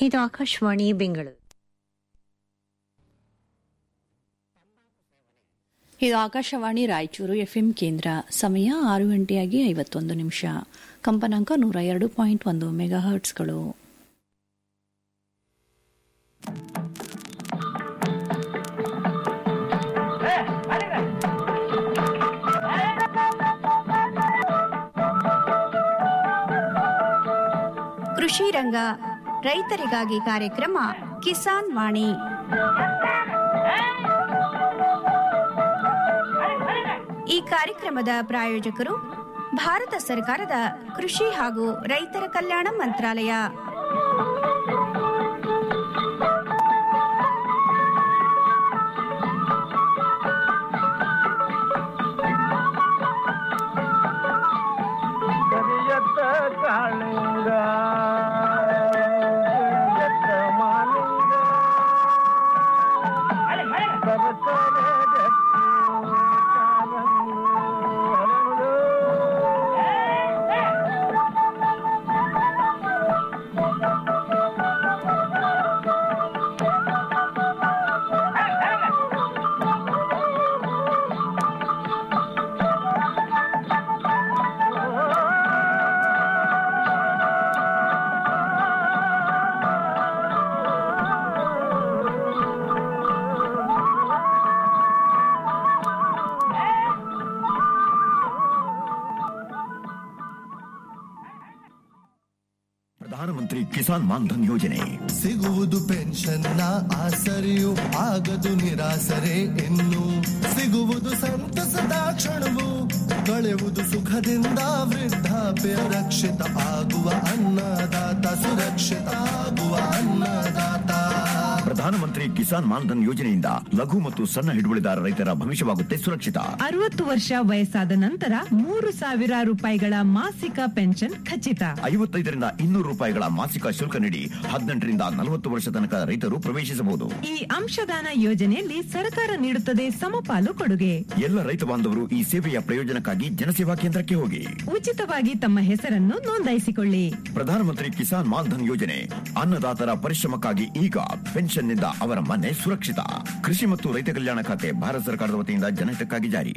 ಇದು ಆಕಾಶವಾಣಿ ಬೆಂಗಳೂರು ಇದು ಆಕಾಶವಾಣಿ ರಾಯಚೂರು ಎಫ್ಎಂ ಕೇಂದ್ರ ಸಮಯ ಆರು ಗಂಟೆಯಾಗಿ ಐವತ್ತೊಂದು ನಿಮಿಷ ಕಂಪನಾಂಕ ನೂರ ಎರಡು ಪಾಯಿಂಟ್ ಒಂದು ಮೆಗಾ ಹರ್ಟ್ಸ್ಗಳು ಕೃಷಿ ರಂಗ ರೈತರಿಗಾಗಿ ಕಾರ್ಯಕ್ರಮ ಕಿಸಾನ್ ವಾಣಿ ಈ ಕಾರ್ಯಕ್ರಮದ ಪ್ರಾಯೋಜಕರು ಭಾರತ ಸರ್ಕಾರದ ಕೃಷಿ ಹಾಗೂ ರೈತರ ಕಲ್ಯಾಣ ಮಂತ್ರಾಲಯ ಕರಿಯತ್ತ ಕಾಳಿಂಗ ಕರಿಯತ್ತ ಮಾಲಿಂಗ ಸರಸರ ಗಟ್ಟಿ ಕಾರಂಗು ಹರಳು. ಪ್ರಧಾನಮಂತ್ರಿ ಕಿಸಾನ್ ಮಾನ್ಧನ್ ಯೋಜನೆ ಸಿಗುವುದು ಪೆನ್ಷನ್ನ ಆಸರೆಯು ಆಗದು ನಿರಾಸರೆ ಇನ್ನು ಸಿಗುವುದು ಸಂತಸದ ಕ್ಷಣವು ಕಳೆಯುವುದು ಸುಖದಿಂದ ವೃದ್ಧಾಪ್ಯ ರಕ್ಷಿತ ಆಗುವ ಅನ್ನದಾತ ಸುರಕ್ಷಿತ ಆಗುವ ಅನ್ನದಾತ ಪ್ರಧಾನಮಂತ್ರಿ ಕಿಸಾನ್ ಮಾನ್ಧನ್ ಯೋಜನೆಯಿಂದ ಲಘು ಮತ್ತು ಸಣ್ಣ ಹಿಡುವಳಿದಾರ ರೈತರ ಭವಿಷ್ಯವಾಗುತ್ತೆ ಸುರಕ್ಷಿತ ಅರವತ್ತು ವರ್ಷ ವಯಸ್ಸಾದ ನಂತರ ಮೂರು ಸಾವಿರ ರೂಪಾಯಿಗಳ ಮಾಸಿಕ ಪೆನ್ಷನ್ ಖಚಿತ ಐವತ್ತೈದರಿಂದ ಇನ್ನೂರು ರೂಪಾಯಿಗಳ ಮಾಸಿಕ ಶುಲ್ಕ ನೀಡಿ ಹದಿನೆಂಟರಿಂದ ನಲವತ್ತು ವರ್ಷ ತನಕ ರೈತರು ಪ್ರವೇಶಿಸಬಹುದು ಈ ಅಂಶದಾನ ಯೋಜನೆಯಲ್ಲಿ ಸರ್ಕಾರ ನೀಡುತ್ತದೆ ಸಮಪಾಲು ಕೊಡುಗೆ ಎಲ್ಲ ರೈತ ಬಾಂಧವರು ಈ ಸೇವೆಯ ಪ್ರಯೋಜನಕ್ಕಾಗಿ ಜನಸೇವಾ ಕೇಂದ್ರಕ್ಕೆ ಹೋಗಿ ಉಚಿತವಾಗಿ ತಮ್ಮ ಹೆಸರನ್ನು ನೋಂದಾಯಿಸಿಕೊಳ್ಳಿ ಪ್ರಧಾನಮಂತ್ರಿ ಕಿಸಾನ್ ಮಾನ್ಧನ್ ಯೋಜನೆ ಅನ್ನದಾತರ ಪರಿಶ್ರಮಕ್ಕಾಗಿ ಈಗ ಪೆನ್ಷನ್ನಿಂದ ಅವರ ಮನೆ ಸುರಕ್ಷಿತ ಕೃಷಿ ಮತ್ತು ರೈತ ಕಲ್ಯಾಣ ಖಾತೆ ಭಾರತ ಸರ್ಕಾರದ ವತಿಯಿಂದ ಜನಹಿತಕ್ಕಾಗಿ ಜಾರಿ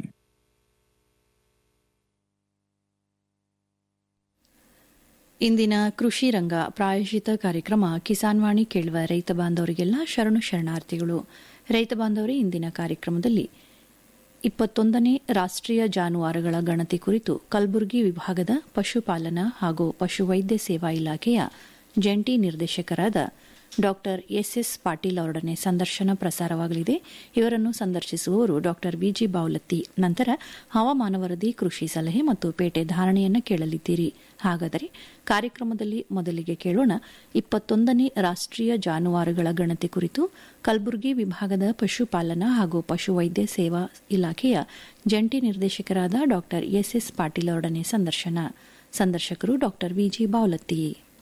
ಇಂದಿನ ಕೃಷಿ ರಂಗ ಪ್ರಾಯೋಜಿತ ಕಾರ್ಯಕ್ರಮ ಕಿಸಾನ್ ವಾಣಿ ಕೇಳುವ ರೈತ ಬಾಂಧವರಿಗೆಲ್ಲ ಶರಣು ಶರಣಾರ್ಥಿಗಳು ರೈತ ಬಾಂಧವರೇ ಇಂದಿನ ಕಾರ್ಯಕ್ರಮದಲ್ಲಿ ಇಪ್ಪತ್ತೊಂದನೇ ರಾಷ್ಟ್ರೀಯ ಜಾನುವಾರುಗಳ ಗಣತಿ ಕುರಿತು ಕಲಬುರಗಿ ವಿಭಾಗದ ಪಶುಪಾಲನಾ ಹಾಗೂ ಪಶುವೈದ್ಯ ಸೇವಾ ಇಲಾಖೆಯ ಜಂಟಿ ನಿರ್ದೇಶಕರಾದ ಡಾ ಎಸ್ಎಸ್ ಪಾಟೀಲ್ ಅವರೊಡನೆ ಸಂದರ್ಶನ ಪ್ರಸಾರವಾಗಲಿದೆ ಇವರನ್ನು ಸಂದರ್ಶಿಸುವವರು ಡಾ ಬಿಜಿ ಬಾವಲತ್ತಿ ನಂತರ ಹವಾಮಾನ ವರದಿ ಕೃಷಿ ಸಲಹೆ ಮತ್ತು ಪೇಟೆ ಧಾರಣೆಯನ್ನು ಕೇಳಲಿದ್ದೀರಿ ಹಾಗಾದರೆ ಕಾರ್ಯಕ್ರಮದಲ್ಲಿ ಮೊದಲಿಗೆ ಕೇಳೋಣ ಇಪ್ಪತ್ತೊಂದನೇ ರಾಷ್ಟ್ರೀಯ ಜಾನುವಾರುಗಳ ಗಣತಿ ಕುರಿತು ಕಲಬುರಗಿ ವಿಭಾಗದ ಪಶುಪಾಲನಾ ಹಾಗೂ ಪಶುವೈದ್ಯ ಸೇವಾ ಇಲಾಖೆಯ ಜಂಟಿ ನಿರ್ದೇಶಕರಾದ ಡಾ ಎಸ್ಎಸ್ ಪಾಟೀಲ್ ಅವರೊಡನೆ ಸಂದರ್ಶನ ಸಂದರ್ಶಕರು ಡಾ ವಿಜಿ ಬಾವಲತ್ತಿ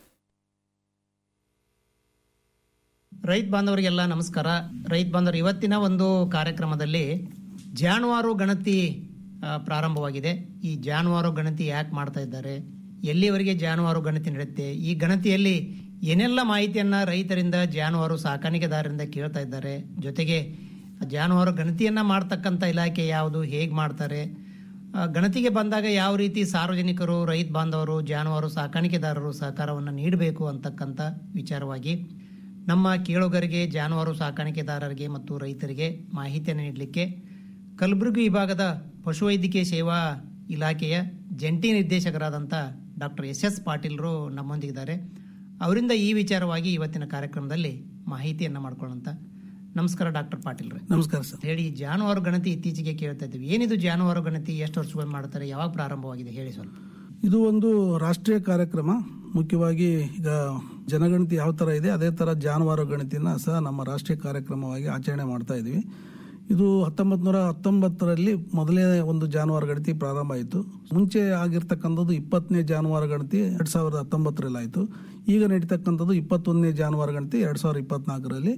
ರೈತ ಬಾಂಧವರಿಗೆಲ್ಲ ನಮಸ್ಕಾರ ರೈತ ಬಾಂಧವರು ಇವತ್ತಿನ ಒಂದು ಕಾರ್ಯಕ್ರಮದಲ್ಲಿ ಜಾನುವಾರು ಗಣತಿ ಆ, ಪ್ರಾರಂಭವಾಗಿದೆ ಈ ಜಾನುವಾರು ಗಣತಿ ಯಾಕೆ ಮಾಡ್ತಾ ಇದ್ದಾರೆ ಎಲ್ಲಿವರೆಗೆ ಜಾನುವಾರು ಗಣತಿ ನಡೆಯುತ್ತೆ ಈ ಗಣತಿಯಲ್ಲಿ ಏನೆಲ್ಲ ಮಾಹಿತಿಯನ್ನ ರೈತರಿಂದ ಜಾನುವಾರು ಸಾಕಾಣಿಕೆದಾರರಿಂದ ಕೇಳ್ತಾ ಇದ್ದಾರೆ ಜೊತೆಗೆ ಜಾನುವಾರು ಗಣತಿಯನ್ನ ಮಾಡ್ತಕ್ಕಂಥ ಇಲಾಖೆ ಯಾವುದು ಹೇಗೆ ಮಾಡ್ತಾರೆ ಆ, ಗಣತಿಗೆ ಬಂದಾಗ ಯಾವ ರೀತಿ ಸಾರ್ವಜನಿಕರು ರೈತ ಬಾಂಧವರು ಜಾನುವಾರು ಸಾಕಾಣಿಕೆದಾರರು ಸಹಕಾರವನ್ನು ನೀಡಬೇಕು ಅಂತಕ್ಕಂಥ ವಿಚಾರವಾಗಿ ನಮ್ಮ ಕೇಳುಗರಿಗೆ ಜಾನುವಾರು ಸಾಕಾಣಿಕೆದಾರರಿಗೆ ಮತ್ತು ರೈತರಿಗೆ ಮಾಹಿತಿಯನ್ನು ನೀಡಲಿಕ್ಕೆ ಕಲಬುರಗಿ ವಿಭಾಗದ ಪಶುವೈದ್ಯಕೀಯ ಸೇವಾ ಇಲಾಖೆಯ ಜಂಟಿ ನಿರ್ದೇಶಕರಾದಂಥ ಡಾಕ್ಟರ್ ಎಸ್ ಎಸ್ ಪಾಟೀಲ್ರು ನಮ್ಮೊಂದಿಗಿದ್ದಾರೆ ಅವರಿಂದ ಈ ವಿಚಾರವಾಗಿ ಇವತ್ತಿನ ಕಾರ್ಯಕ್ರಮದಲ್ಲಿ ಮಾಹಿತಿಯನ್ನು ಮಾಡ್ಕೊಳ್ಳೋಂಥ ನಮಸ್ಕಾರ ಡಾಕ್ಟರ್ ಪಾಟೀಲ್ರೆ ನಮಸ್ಕಾರ ಸರ್ ಹೇಳಿ ಜಾನುವಾರು ಗಣತಿ ಇತ್ತೀಚೆಗೆ ಕೇಳ್ತಾ ಇದ್ದೀವಿ ಏನಿದು ಜಾನುವಾರು ಗಣತಿ ಎಷ್ಟು ವರ್ಷಗಳು ಮಾಡ್ತಾರೆ ಯಾವಾಗ ಪ್ರಾರಂಭವಾಗಿದೆ ಹೇಳಿ ಸ್ವಲ್ಪ ಇದು ಒಂದು ರಾಷ್ಟ್ರೀಯ ಕಾರ್ಯಕ್ರಮ ಮುಖ್ಯವಾಗಿ ಈಗ ಜನಗಣತಿ ಯಾವ ತರ ಇದೆ ಅದೇ ತರ ಜಾನುವಾರು ಗಣತಿನ ಸಹ ನಮ್ಮ ರಾಷ್ಟ್ರೀಯ ಕಾರ್ಯಕ್ರಮವಾಗಿ ಆಚರಣೆ ಮಾಡ್ತಾ ಇದೀವಿ ಇದು ಹತ್ತೊಂಬತ್ ನೂರ ಹತ್ತೊಂಬತ್ತರಲ್ಲಿ ಮೊದಲೇ ಒಂದು ಜಾನುವಾರು ಗಣತಿ ಪ್ರಾರಂಭ ಆಯಿತು ಮುಂಚೆ ಆಗಿರ್ತಕ್ಕಂಥದ್ದು ಇಪ್ಪತ್ತನೇ ಜಾನುವಾರು ಗಣತಿ ಎರಡ್ ಸಾವಿರದ ಹತ್ತೊಂಬತ್ತರಲ್ಲಿ ಆಯಿತು ಈಗ ನಡೀತಕ್ಕಂಥದ್ದು ಇಪ್ಪತ್ತೊಂದನೇ ಜಾನುವಾರು ಗಣತಿ ಎರಡ್ ಸಾವಿರದ ಇಪ್ಪತ್ನಾಲ್ಕರಲ್ಲಿ